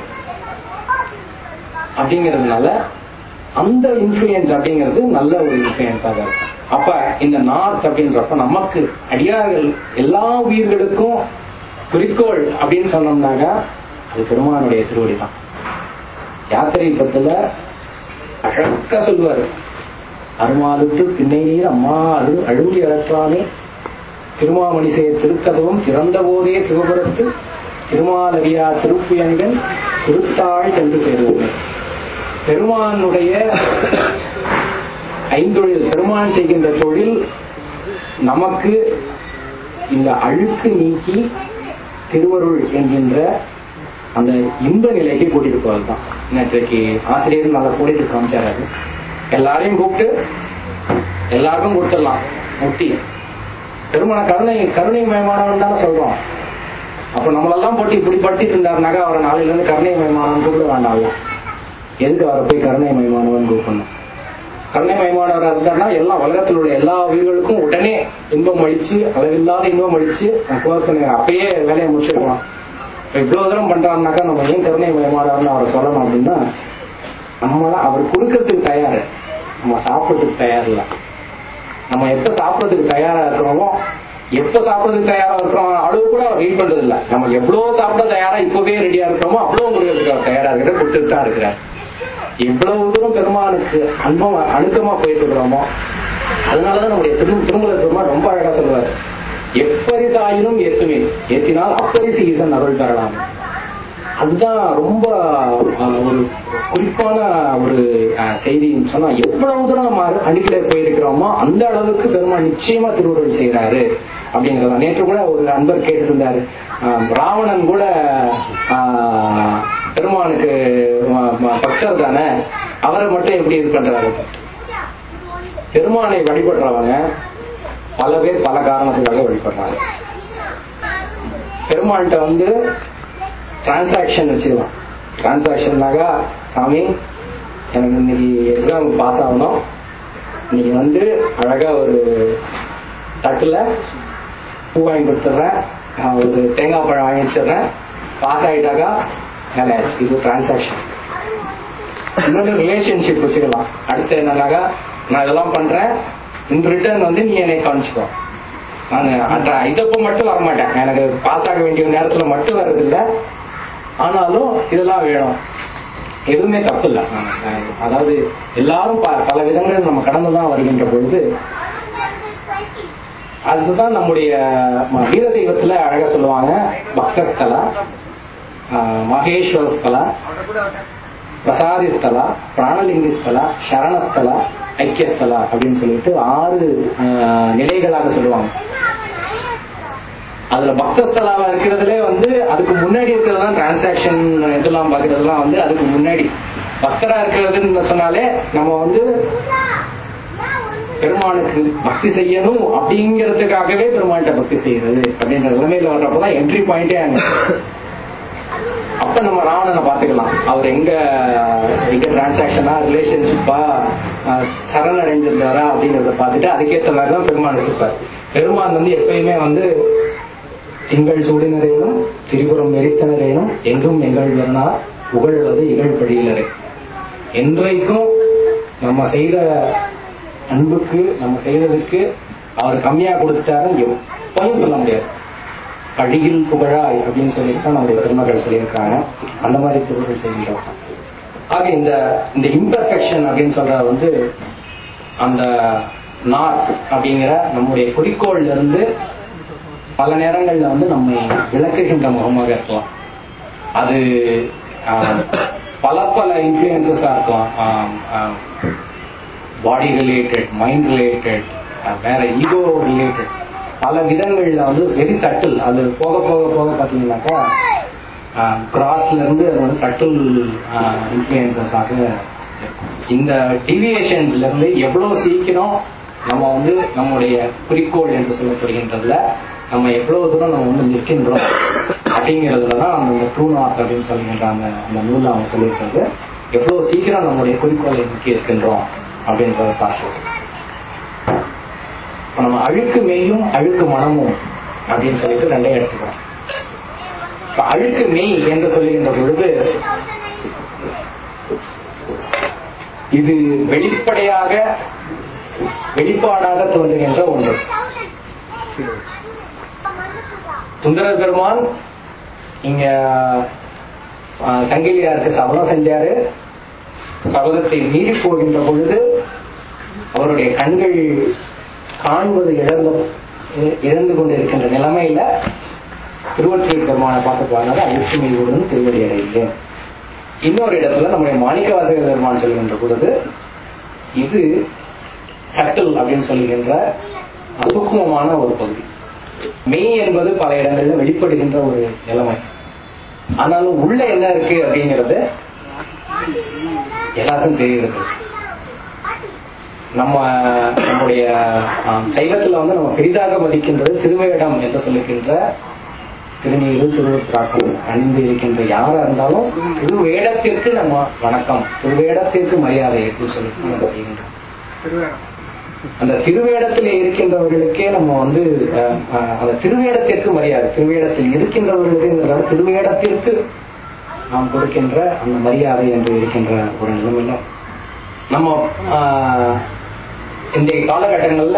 அப்படிங்கிறதுனால அந்த இன்ஃபுளுயன்ஸ் அப்படிங்கிறது நல்ல ஒரு இன்ஃபுளுயன்ஸாக இருக்கும் அப்ப இந்த நார்த் அப்படின்றப்ப நமக்கு அடியார்கள் எல்லா உயிர்களுக்கும் குறிக்கோள் அப்படின்னு சொன்னோம்னாக்கா அது பெருமானுடைய திருவடி தான் யாத்திரை பத்துல அழகா சொல்லுவாரு அருமாலுக்கு பின்னை நீர் அம்மா அழு அழுவி அறற்றானே திருமாமணிசே திருக்கதவும் திறந்த போதே சிவபுரத்து திருமாலரியா திருப்புயங்கள் திருத்தாள் சென்று சேருவோமே பெருமானுடைய ஐந்தொழில் பெருமான் செய்கின்ற தொழில் நமக்கு இந்த அழுக்கு நீக்கி திருவருள் என்கின்ற அந்த இன்ப நிலைக்கு கூட்டிட்டு போறது தான் நேற்றைக்கு ஆசிரியர் நல்லா கூட்டிட்டு காமிச்சாரு எல்லாரையும் கூப்பிட்டு எல்லாருக்கும் கொடுத்துடலாம் முட்டி பெருமான கருணை கருணை மயமானவன் தானே சொல்றோம் அப்ப நம்மளெல்லாம் போட்டு இப்படி படுத்திட்டு இருந்தாருனாக்கா அவரை நாளையில இருந்து கருணை மயமானவன் கூப்பிட வேண்டாம்ல எதுக்கு அவரை போய் கருணை மயமானவன் கூப்பிடணும் கருணை மயமானவராக இருந்தாருன்னா எல்லாம் உலகத்தில் உள்ள எல்லா உயிர்களுக்கும் உடனே இன்பம் அளிச்சு அளவில்லாத இன்பம் அளிச்சு கோர்க்கணும் அப்பயே வேலையை முடிச்சிருக்கலாம் இப்ப இவ்வளவு தூரம் பண்றாருனாக்கா நம்ம ஏன் கருணை மயமானவர்னு அவரை சொல்லணும் அப்படின்னா நம்மள அவர் கொடுக்கறதுக்கு தயாரு நம்ம சாப்பிட்றதுக்கு தயார் இல்லை நம்ம எப்ப சாப்பிடறதுக்கு தயாரா இருக்கிறோமோ எப்ப சாப்பிடறதுக்கு தயாரா இருக்கிறோம் அளவு கூட அவர் வெயிட் பண்றது இல்ல நம்ம எவ்வளவு சாப்பிட தயாரா இப்பவே ரெடியா இருக்கிறோமோ அவ்வளவு கொடுக்கறதுக்கு அவர் தயாரா இருக்கிற கொடுத்துட்டு தான் இருக்கிறார் எவ்வளவு தூரம் பெருமானுக்கு அன்பம் அணுக்கமா போயிட்டு இருக்கிறோமோ அதனாலதான் நம்முடைய திரு திருமலை பெருமான் ரொம்ப அழகா சொல்லுவார் எப்பரிதாயினும் ஏத்துவேன் ஏத்தினால் அப்பரிசு ஈசன் அருள் தரலாம் அதுதான் ரொம்ப அஹ், ஒரு குறிப்பான ஒரு அஹ், செய்தின்னு சொன்னா எவ்வளவு தூரம் நம்ம அடிக்கடி போயிருக்கிறோமோ அந்த அளவுக்கு பெருமாள் நிச்சயமா திருவுருள் செய்யறாரு அப்படிங்கறத நேற்று கூட ஒரு அன்பர் கேட்டு இருந்தாரு அஹ், ராவணன் கூட அஹ், பெருமானுக்கு ம- ம- பக்தர் தானே அவரை மட்டும் எப்படி இது பண்றாரு பெருமானை வழிபடுறவங்க பல பேர் பல காரணத்துக்காக வழிபடுறாங்க பெருமாள்கிட்ட வந்து டிரான்சாக்ஷன் வச்சுக்கலாம் டிரான்சாக்ஷன்னாக்கா சாமி எனக்கு இன்னைக்கு எக்ஸாம் பாஸ் ஆகணும் இன்னைக்கு வந்து அழகா ஒரு தட்டுல பூ வாங்கி கொடுத்துட்றேன் நான் ஒரு தேங்காய் பழம் வாங்கி வச்சிடுறேன் பாஸ் ஆயிட்டாக்கா வேலை ஆச்சு. இது டிரான்சாக்ஷன் இன்னொரு ரிலேஷன்ஷிப் வச்சுக்கலாம் அடுத்து என்னன்னாக்கா நான் இதெல்லாம் பண்றேன் இந்த ரிட்டர்ன் வந்து நீ என்னை காமிச்சுக்கோ நான் அந்த இதப்ப மட்டும் வரமாட்டேன் எனக்கு பாஸ் ஆக வேண்டிய நேரத்துல மட்டும் வர்றதில்ல ஆனாலும் இதெல்லாம் வேணும் எதுவுமே தப்பு இல்லை அதாவது எல்லாரும் ப- பல விதங்கள் நம்ம கடந்துதான் வருகின்ற பொழுது அதுதான் நம்முடைய ம- வீர தெய்வத்துல அழகா சொல்லுவாங்க பக்தஸ்தலா ஆஹ், மகேஸ்வர ஸ்தலா பிரசாதி ஸ்தலா பிராணலிங்கி ஸ்தலா சரணஸ்தலா ஐக்கியஸ்தலா அப்படின்னு சொல்லிட்டு ஆறு ஆஹ், நிலைகளாக சொல்லுவாங்க அதுல பக்தஸ்தலாவா இருக்கிறதுலே வந்து அதுக்கு முன்னாடி இருக்கிறதுலாம் டிரான்சாக்ஷன் இதெல்லாம் பாக்குறதுலாம் வந்து அதுக்கு முன்னாடி பக்தரா இருக்கிறதுன்னு சொன்னாலே நம்ம வந்து பெருமானுக்கு பக்தி செய்யணும் அப்படிங்கிறதுக்காகவே பெருமான்கிட்ட பக்தி செய்யறது அப்படின்ற நிலைமையில வர்றப்பதான் என்ட்ரி பாயிண்டே அங்க அப்ப நம்ம ராவணனை பாத்துக்கலாம் அவர் எங்க எங்க டிரான்சாக்ஷனா ரிலேஷன்ஷிப்பா சரணடைஞ்சிருந்தாரா அப்படிங்கறத பார்த்துட்டு அதுக்கேற்ற மாதிரி தான் பெருமான் வச்சிருப்பார் பெருமான் வந்து எப்பயுமே வந்து திங்கள் சூடினரேனும் திரிபுரம் எரித்தனரேனும் எங்கும் எங்கள் வேணார் புகழ்வது இகழ்படியிலரே என்றைக்கும் நம்ம செய்த அன்புக்கு நம்ம செய்ததுக்கு அவர் கம்மியா கொடுத்துட்டாருன்னு எப்பவும் சொல்ல முடியாது அடியில் புகழாய் அப்படின்னு சொல்லிட்டு தான் நம்முடைய பெருமக்கள் சொல்லியிருக்காங்க அந்த மாதிரி திருவுருள் செய்கின்றோம் ஆக இந்த இந்த இம்பர்ஃபெக்ஷன் அப்படின்னு சொல்றது வந்து அந்த நார்த் அப்படிங்கிற நம்முடைய குறிக்கோள்ல இருந்து பல நேரங்கள்ல வந்து நம்மை விளக்குகின்ற முகமாக இருக்கலாம் அது ஆஹ், பல பல இன்ஃபுளுசஸா இருக்கலாம் பாடி ரிலேட்டட் மைண்ட் ரிலேட்டட் வேற ஈகோ ரிலேட்டட் பல விதங்கள்ல வந்து வெரி சட்டில் அது போக போக போக பாத்தீங்கன்னாக்கா கிராஸ்ல இருந்து அது வந்து சட்டில் இன்ஃபுளுசஸாக இருக்கும் இந்த டிவியேஷன்ஸ்ல இருந்து எவ்வளவு சீக்கிரம் நம்ம வந்து நம்முடைய குறிக்கோள் என்று சொல்லப்படுகின்றதுல நம்ம எவ்வளவு தூரம் நம்ம வந்து நிற்கின்றோம் அப்படிங்கிறதுல தான் அந்த ட்ரூ நாட் அப்படின்னு சொல்லுகின்ற அந்த அந்த நூல்ல அவன் சொல்லியிருக்கிறது எவ்வளவு சீக்கிரம் நம்முடைய குறிக்கோளை நோக்கி இருக்கின்றோம் அப்படின்றத பார்க்கிறோம் இப்ப நம்ம அழுக்கு மெய்யும் அழுக்கு மனமும் அப்படின்னு சொல்லிட்டு ரெண்டையும் எடுத்துக்கிறோம் இப்ப அழுக்கு மெய் என்று சொல்லுகின்ற பொழுது இது வெளிப்படையாக வெளிப்பாடாக தோன்றுகின்ற ஒன்று சுந்தர பெருமான் இங்க ஆஹ், சங்கிலியாருக்கு சபலம் செஞ்சாரு சபலத்தை மீறி போகின்ற பொழுது அவருடைய கண்கள் காண்பது இழந்த இழந்து கொண்டிருக்கின்ற நிலைமையில திருவொற்றியூர் பெருமானை பார்த்து பாருங்க அழுக்குமையுடன் திருவடி அடைகிறேன் இன்னொரு இடத்துல நம்முடைய மாணிக்கவாசக பெருமான் சொல்கின்ற பொழுது இது சட்டில் அப்படின்னு சொல்லுகின்ற அசூக்மமான ஒரு பகுதி மெய் என்பது பல இடங்களில் வெளிப்படுகின்ற ஒரு நிலைமை ஆனாலும் உள்ள என்ன இருக்கு அப்படிங்கிறது எல்லாருக்கும் தெரிகிறது நம்ம நம்முடைய ஆம், சைவத்துல வந்து நம்ம பெரிதாக மதிக்கின்றது திருவேடம் என்று சொல்லுகின்ற திருநீரு திருவிழாக்கள் அணிந்து இருக்கின்ற யாரா இருந்தாலும் திருவேடத்திற்கு நம்ம வணக்கம் திருவேடத்திற்கு மரியாதை என்று சொல்லி நம்ம செய்கின்றோம் அந்த திருவேடத்தில் இருக்கின்றவர்களுக்கே நம்ம வந்து அஹ், அஹ், அந்த திருவேடத்திற்கு மரியாதை திருவேடத்தில் இருக்கின்றவர்களுக்கு திருவேடத்திற்கு நாம் கொடுக்கின்ற அந்த மரியாதை என்று இருக்கின்ற ஒரு நிலைமையில நம்ம ஆஹ், இன்றைய காலகட்டங்கள்ல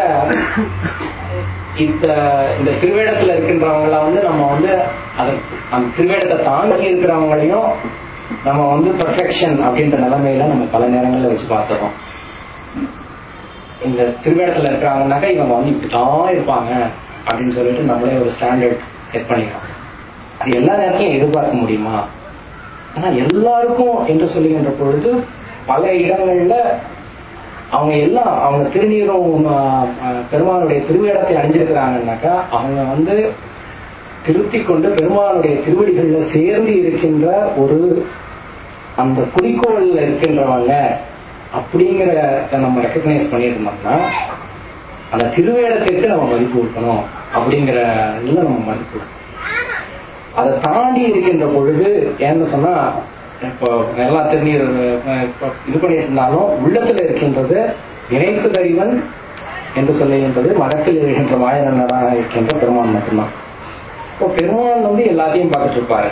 இந்த இந்த திருவேடத்துல இருக்கின்றவங்கள வந்து நம்ம வந்து அதை அந்த திருவேடத்தை தாண்டி இருக்கிறவங்களையும் நம்ம வந்து பெர்ஃபெக்ஷன் அப்படின்ற நிலைமையில நம்ம பல நேரங்கள்ல வச்சு பார்த்துறோம் இந்த திருவேடத்துல இருக்கிறாங்கன்னாக்கா இவங்க வந்து இப்படித்தான் இருப்பாங்க அப்படின்னு சொல்லிட்டு நம்மளே ஒரு ஸ்டாண்டர்ட் செட் பண்ணிக்கிறோம் அது எல்லா நேரத்திலும் எதிர்பார்க்க முடியுமா ஆனா எல்லாருக்கும் என்று சொல்லுகின்ற பொழுது பல இடங்கள்ல அவங்க எல்லாம் அவங்க திருநீரும் ஆஹ், ஆஹ், பெருமானுடைய திருவேடத்தை அணிஞ்சிருக்கிறாங்கன்னாக்கா அவங்க வந்து திருத்தி கொண்டு பெருமானுடைய திருவடிகள்ல சேர்ந்து இருக்கின்ற ஒரு அந்த குறிக்கோள்ல இருக்கின்றவங்க அப்படிங்கிற நம்ம ரெக்கக்னைஸ் பண்ணியிருந்தோம்னா அந்த திருவேடத்திற்கு நம்ம மதிப்பு கொடுக்கணும் அப்படிங்கிற இதுல நம்ம மதிப்பு கொடுக்கணும் அதை தாண்டி இருக்கின்ற பொழுது ஏன்னு சொன்னா இப்போ எல்லா திருநீர் அஹ், இப்போ இது பண்ணிட்டு இருந்தாலும் உள்ளத்துல இருக்கின்றது இணைப்பு தறிவன் என்று சொல்லுகின்றது மதத்தில் இருக்கின்ற மாயனராக இருக்கின்ற பெருமான் மட்டும்தான் இப்போ பெருமான் வந்து எல்லாத்தையும் பார்த்துட்டு இருப்பாரு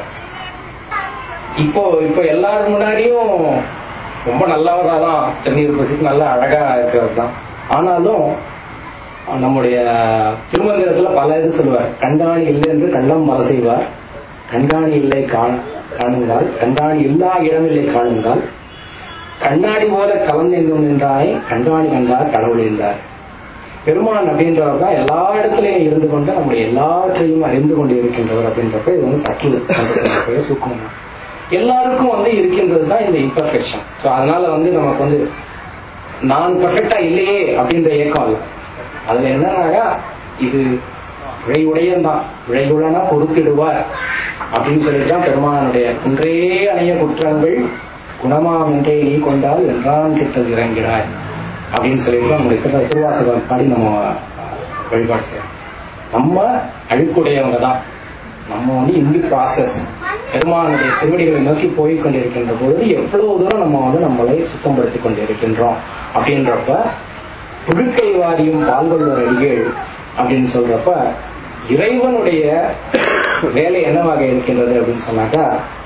இப்போ இப்போ எல்லாரும் முன்னாடியும் ரொம்ப நல்லவரா தான் திருநீர் பசிக்கு நல்லா அழகா இருக்கிறது தான் ஆனாலும் நம்முடைய திருமந்திரத்துல பல இது சொல்லுவார் கண்காணி இல்லை என்று கண்டம் மலை செய்வார் கண்காணி இல்லை காண காணுங்கால் கண்காணி இல்லா இடமில்லை காணுங்கால் கண்ணாடி போல கலந்தெங்கும் நின்றாய் கண்காணி கண்டார் கடவுள் என்றார் பெருமான் அப்படின்றவர் தான் எல்லா இடத்துலயும் இருந்து கொண்டு நம்முடைய எல்லாவற்றையும் அறிந்து கொண்டு இருக்கின்றவர் அப்படின்றப்ப இது வந்து சட்டில் சூக்கணும் எல்லாருக்கும் வந்து இருக்கின்றது தான் இந்த இம்பர்ஃபெக்ஷன் ஸோ அதனால வந்து நமக்கு வந்து நான் பர்ஃபெக்டா இல்லையே அப்படின்ற ஏக்கம் இல்லை அதுல என்னன்னாக்கா இது விழையுடையன் தான் விழையுடனா பொறுத்திடுவார் அப்படின்னு சொல்லிட்டு தான் பெருமானுடைய குன்றே அணைய குற்றங்கள் குணமாமின்றே நீ கொண்டால் என்றான் கிட்டது இறங்கிறாய் அப்படின்னு சொல்லிட்டு நம்முடைய திரு- திருவாசகம் பாடி நம்ம வழிபாடு செய்யறோம் நம்ம அழுக்குடையவங்க தான் நம்ம வந்து இந்த ப்ராசஸ் பெருமானுடைய திருவடிகளை நோக்கி போய் கொண்டிருக்கின்ற பொழுது எவ்வளவு தூரம் நம்ம வந்து நம்மளை சுத்தப்படுத்திக் கொண்டிருக்கின்றோம் அப்படின்றப்ப புழுக்கை வாரியும் பால்கொள்வர் அடிகள் அப்படின்னு சொல்றப்ப இறைவனுடைய வேலை என்னவாக இருக்கின்றது அப்படின்னு சொன்னாக்கா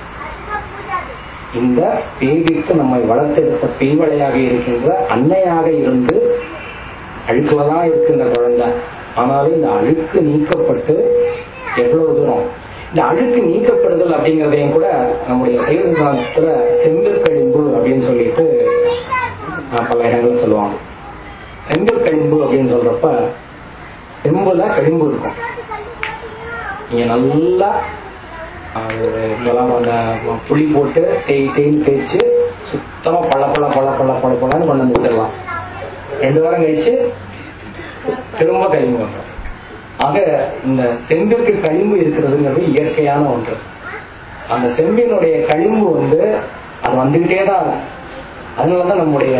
இந்த பேபிக்கு நம்மை வளர்த்தெடுத்த பெய்வளையாக இருக்கின்ற அன்னையாக இருந்து அழுக்குலதான் இருக்கின்ற குழந்தை ஆனாலும் இந்த அழுக்கு நீக்கப்பட்டு எவ்வளவு தூரம் இந்த அழுக்கு நீக்கப்படுதல் அப்படிங்கிறதையும் கூட நம்முடைய சைவ சித்தாந்தத்துல செங்கற்கழிம்பு அப்படின்னு சொல்லிட்டு ஆஹ், பல இடங்கள்ல சொல்லுவாங்க செங்கற்கழிம்பு அப்படின்னு சொல்றப்ப செம்புல கழிம்பு இருக்கும் நீங்க நல்லா ஆஹ், ஒரு இதெல்லாம் அந்த புளி போட்டு தேய் தேய்னு தேய்ச்சு சுத்தமா பள்ள பள்ள பள்ள பள்ள பள்ள பள்ளன்னு கொண்டு வந்து வச்சிடலாம் ரெண்டு வாரம் கழிச்சு திரும்ப கழிம்பு வந்துடும் ஆக இந்த செம்பிற்கு களிம்பு இருக்கிறதுங்கிறது இயற்கையான ஒன்று அந்த செம்பினுடைய களிம்பு வந்து அது வந்துகிட்டே தான் இருக்கும். அதனாலதான் நம்முடைய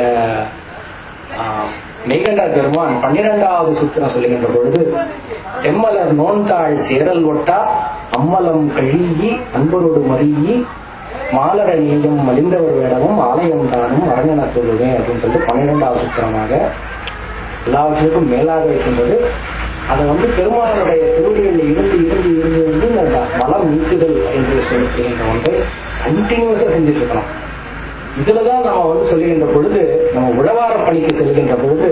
ஆஹ், மெய்கண்டா பெருமான் பன்னிரெண்டாவது சூத்திரம் சொல்லுகின்ற பொழுது செம்மலர் நோன்தாள் சேரல் ஒட்டா அம்மலம் கழுகி அன்பரோடு மறியி மாலர நீயும் மலிந்தவர் வேடமும் ஆலயம் தானும் அரங்கன சொல்லுவேன் அப்படின்னு சொல்லிட்டு பன்னிரெண்டாவது சூத்திரமாக எல்லாவற்றிற்கும் மேலாக இருக்கின்றது அதை வந்து பெருமானுடைய திருவடிகளில் இருந்து இருந்து இருந்து இருந்து இந்த மலம் நீக்குதல் என்று சொல்லுகின்ற ஒன்றை கண்டினியூஸா செஞ்சுட்டு இருக்கணும் இதுலதான் நம்ம வந்து சொல்லுகின்ற பொழுது நம்ம உழவார பணிக்கு செல்கின்ற பொழுது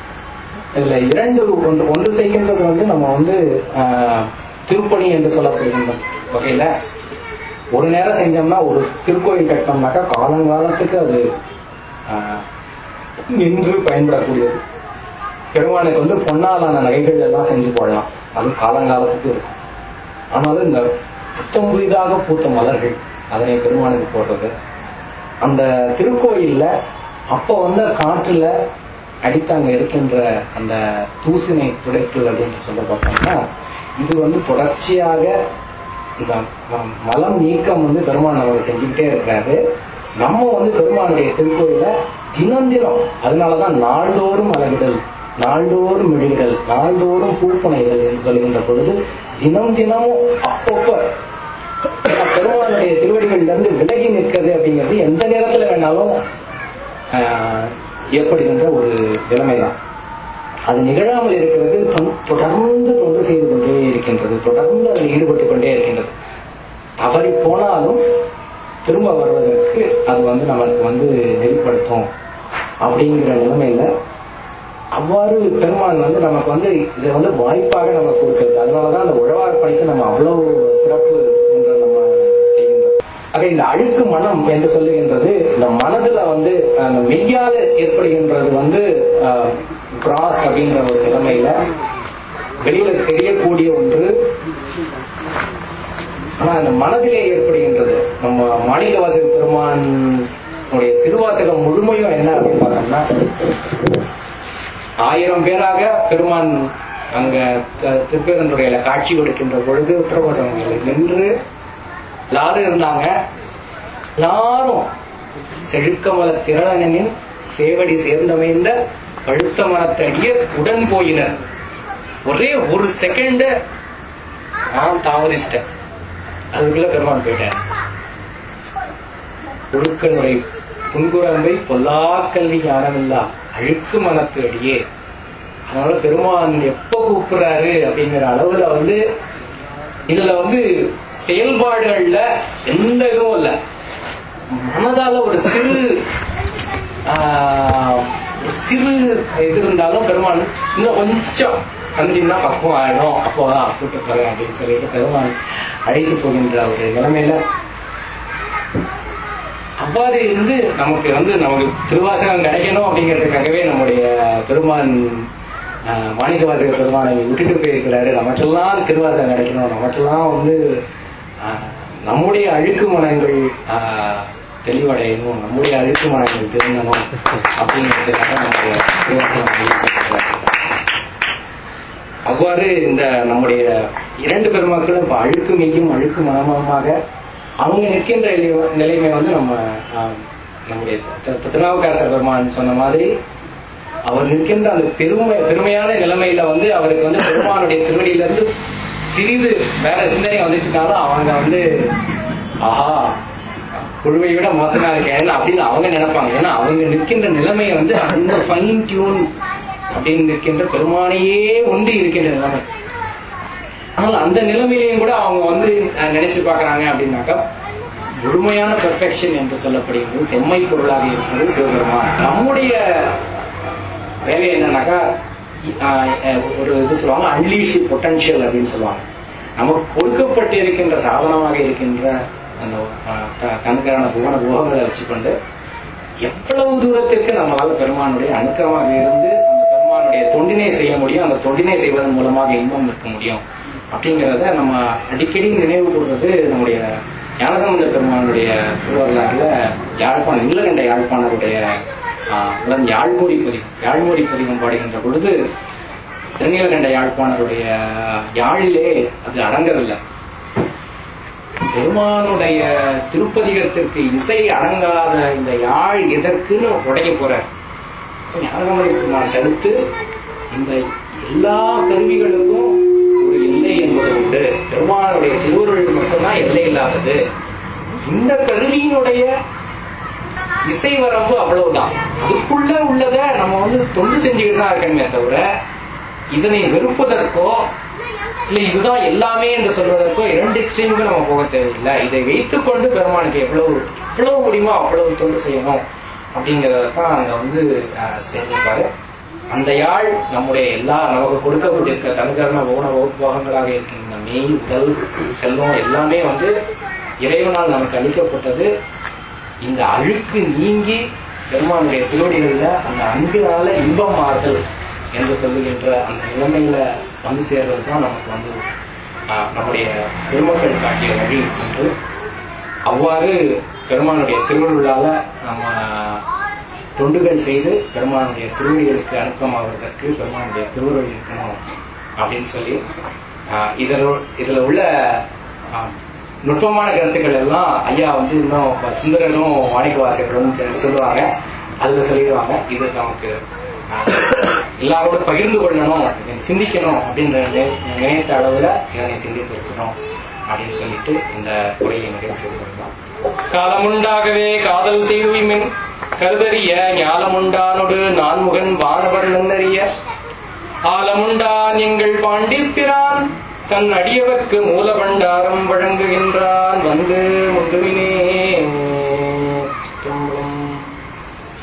இதுல இரண்டு ஒன்று ஒன்று செய்கின்றது வந்து நம்ம வந்து ஆஹ், திருப்பணி என்று சொல்லப்படுகின்ற வகையில ஒரு நேரம் செஞ்சோம்னா ஒரு திருக்கோயில் கட்டினோம்னாக்கா காலங்காலத்துக்கு அது ஆஹ், நின்று பயன்படக்கூடியது பெருமானுக்கு வந்து பொன்னாலான நகைகள் எல்லாம் செஞ்சு போடலாம் அது காலங்காலத்துக்கு இருக்கும் ஆனாலும் இந்த புத்தம் புதிதாக பூத்த மலர்கள் அதனை பெருமானுக்கு போடுறது அந்த திருக்கோயில்ல அப்ப வந்து காற்றுல அடித்து அங்க இருக்கின்ற அந்த தூசினை துடைத்தல் அப்படின்னு சொல்ல பார்த்தோம்னா இது வந்து தொடர்ச்சியாக இந்த ம- மலம் நீக்கம் வந்து பெருமான் நமக்கு செஞ்சுக்கிட்டே இருக்கிறாரு நம்ம வந்து பெருமானுடைய திருக்கோயில தினம் தினம் அதனாலதான் நாள்தோறும் அழகிடல் நாள்தோறும் மெழிதல் நாள்தோறும் பூப்புனைதல் என்று சொல்லுகின்ற பொழுது தினம் தினமும் அப்பப்ப பெருமானுடைய திருவடிகள்ல இருந்து விலகி நிற்கிறது அப்படிங்கிறது எந்த நேரத்துல வேணாலும் ஆஹ், ஏற்படுகின்ற ஒரு நிலைமைதான் அது நிகழாமல் இருக்கிறது தொ- தொடர்ந்து தொண்டு செய்து கொண்டே இருக்கின்றது தொடர்ந்து அதில் ஈடுபட்டு கொண்டே இருக்கின்றது தவறி போனாலும் திரும்ப வருவதற்கு அது வந்து நமக்கு வந்து நெறிப்படுத்தும் அப்படிங்கிற நிலைமையில அவ்வாறு பெருமான் வந்து நமக்கு வந்து இதை வந்து வாய்ப்பாக நமக்கு கொடுக்கிறது அதனாலதான் அந்த உழவார் பணிக்கு நம்ம அவ்வளவு சிறப்பு என்று நம்ம செய்கின்றோம் ஆக இந்த அழுக்கு மனம் என்று சொல்லுகின்றது இந்த மனதுல வந்து அந்த மெய்யால ஏற்படுகின்றது வந்து கிராஸ் அப்படிங்கிற ஒரு நிலைமையில வெளியில தெரியக்கூடிய ஒன்று ஆனா அந்த மனதிலே ஏற்படுகின்றது நம்ம மாணிக்க வாசக பெருமான் உடைய திருவாசகம் முழுமையும் என்ன அப்படின்னு பார்த்தோம்னா ஆயிரம் பேராக பெருமான் அங்க த- திருப்பேரந்துறையில காட்சி கொடுக்கின்ற பொழுது உத்தரவாதங்களில் நின்று எல்லாரும் இருந்தாங்க எல்லாரும் செழுக்கமல திரளனின் சேவடி சேர்ந்தமைந்த கழுத்த மரத்தடிய உடன் போயினர் ஒரே ஒரு செகண்ட் நான் தாமதிச்சிட்டேன் அதுக்குள்ள பெருமான் போயிட்டேன் ஒழுக்கனுடைய புன்குரம்பை பொல்லாக்கல்வி ஞானமில்லா அழுக்கு மனத்து அடியே அதனால பெருமான் எப்ப கூப்பிடுறாரு அப்படிங்கிற அளவுல வந்து இதுல வந்து செயல்பாடுகள்ல எந்த இதுவும் இல்ல மனதால ஒரு சிறு ஆஹ், ஒரு சிறு இது இருந்தாலும் பெருமான் இன்னும் கொஞ்சம் கண்டினா பக்குவம் ஆயிடும் அப்போதான் கூட்டு போறேன் அப்படின்னு சொல்லிட்டு பெருமான் அழைத்து போகின்ற ஒரு நிலைமையில அவ்வாறு இருந்து நமக்கு வந்து நமக்கு திருவாசகம் கிடைக்கணும் அப்படிங்கிறதுக்காகவே நம்முடைய பெருமான் ஆஹ், மாணிக்கவாசக பெருமானை விட்டுட்டு போயிருக்கிறாரு நமக்கெல்லாம் திருவாசகம் கிடைக்கணும் நமக்கெல்லாம் வந்து ஆஹ், நம்முடைய அழுக்கு மனங்கள் ஆஹ், தெளிவடையணும் நம்முடைய அழுக்கு மனங்கள் திருந்தணும் அப்படிங்கிறதுக்காக நம்முடைய திருவாசகம் வெளியிட்டிருக்கிறார். அவ்வாறு இந்த நம்முடைய இரண்டு பெருமக்களும் இப்ப அழுக்கு மெய்யும் அழுக்கு மனமுமாக அவங்க நிற்கின்ற நிலை- நிலைமை வந்து நம்ம ஆஹ், நம்முடைய தி- திருநாவுக்கரசர் பெருமான் சொன்ன மாதிரி அவர் நிற்கின்ற அந்த பெருமை பெருமையான நிலைமையில வந்து அவருக்கு வந்து பெருமானுடைய திருவடியில இருந்து சிறிது வேற சிந்தனை வந்துச்சுனாலும் அவங்க வந்து ஆஹா குழுவை விட மோசமா இருக்கேன் அப்படின்னு அவங்க நினைப்பாங்க ஏன்னா அவங்க நிற்கின்ற நிலைமையை வந்து அந்த ஃபைன் டியூன் அப்படின்னு நிற்கின்ற பெருமானையே ஒன்றி இருக்கின்ற நிலைமை ஆனால் அந்த நிலைமையிலையும் கூட அவங்க வந்து அஹ், நினைச்சு பார்க்கறாங்க அப்படின்னாக்கா முழுமையான பெர்ஃபெக்ஷன் என்று சொல்லப்படுகிறது செம்மை பொருளாக இருக்கிறது சிவபெருமான் நம்முடைய வேலை என்னன்னாக்கா ஆஹ், அஹ், ஒரு இது சொல்லுவாங்க அன்லீஷ் பொட்டன்ஷியல் அப்படின்னு சொல்லுவாங்க நமக்கு கொடுக்கப்பட்டு இருக்கின்ற சாதனமாக இருக்கின்ற அந்த ஆஹ், த- கண்கரான புவன போகங்களை வச்சுக்கொண்டு எவ்வளவு தூரத்திற்கு நம்மளால பெருமானுடைய அணுக்கமாக இருந்து அந்த பெருமானுடைய தொண்டினை செய்ய முடியும் அந்த தொண்டினை செய்வதன் மூலமாக இன்பம் இருக்க முடியும் அப்படிங்கிறத நம்ம அடிக்கடி நினைவு கூறுறது நம்முடைய ஞானசம்பந்த பெருமானுடைய திருவரலாறுல யாழ்ப்பாணம் நீலகண்ட யாழ்ப்பாணருடைய ஆஹ், உடன் யாழ்மொழி பதிகம் யாழ்மொழி பதிகம் பாடுகின்ற பொழுது திருநீலகண்ட யாழ்ப்பாணருடைய யாழிலே அது அடங்கவில்லை பெருமானுடைய திருப்பதிகத்திற்கு இசை அடங்காத இந்த யாழ் எதற்குன்னு உடைய போறார் ஞானசம்பந்த பெருமான் தடுத்து இந்த எல்லா கருவிகளுக்கும் ஒரு எல்லை என்பது உண்டு பெருமானுடைய திருவுருள் மட்டும்தான் எல்லை இல்லாதது இந்த கருவியினுடைய இசை வரம்பு அவ்வளவுதான் அதுக்குள்ள உள்ளத நம்ம வந்து தொண்டு செஞ்சுக்கிட்டு தான் இருக்கணுமே தவிர இதனை வெறுப்பதற்கோ இல்ல இதுதான் எல்லாமே என்று சொல்வதற்கோ இரண்டு எக்ஸ்ட்ரீமுக்கு நம்ம போக தேவையில்லை இதை வைத்துக்கொண்டு பெருமானுக்கு எவ்வளவு எவ்வளவு முடியுமோ அவ்வளவு தொண்டு செய்யணும் அப்படிங்கறத தான் அங்க வந்து அஹ், செஞ்சிருப்பாரு அந்த யாழ் நம்முடைய எல்லா நமக்கு கொடுக்கப்பட்டிருக்க தன்கரண போன போகங்களாக இருக்கின்ற மெய் உடல் செல்வம் எல்லாமே வந்து இறைவனால் நமக்கு அளிக்கப்பட்டது இந்த அழுக்கு நீங்கி பெருமானுடைய திருவடிகளில் அந்த அன்பினால இன்பம் மாறுதல் என்று சொல்லுகின்ற அந்த நிலைமையில வந்து சேர்றது தான் நமக்கு வந்து ஆஹ், நம்முடைய பெருமக்கள் காட்டிய வழி என்று அவ்வாறு பெருமானுடைய திருவருளால நம்ம தொண்டுகள் செய்து பெருமானுடைய திருவடிகளுக்கு அனுப்பமாவதற்கு பெருமானுடைய திருவருள் இருக்கணும் அப்படின்னு சொல்லி ஆஹ், இதில் இதுல உள்ள ஆஹ், நுட்பமான கருத்துக்கள் எல்லாம் ஐயா வந்து இன்னும் சுந்தரனும் மாணிக்க வாசகர்களும் சொல்லுவாங்க அதுல சொல்லிடுவாங்க இது நமக்கு ஆஹ், எல்லாரோட பகிர்ந்து கொள்ளணும் இதை சிந்திக்கணும் அப்படின்ற நினை- நினைத்த அளவுல இதனை சிந்தித்திருக்கணும் அப்படின்னு சொல்லிட்டு இந்த உரையை நிறைவு செய்து கொள்ளலாம் காலமுண்டாகவே காதல் செய்விமின் கருதறிய ஞாலமுண்டானொடு நான்முகன் வானவர் நன்னறிய ஆலமுண்டான் எங்கள் பாண்டிப்பிரான் தன் அடியவர்க்கு மூலபண்டாரம் வழங்குகின்றான் வந்து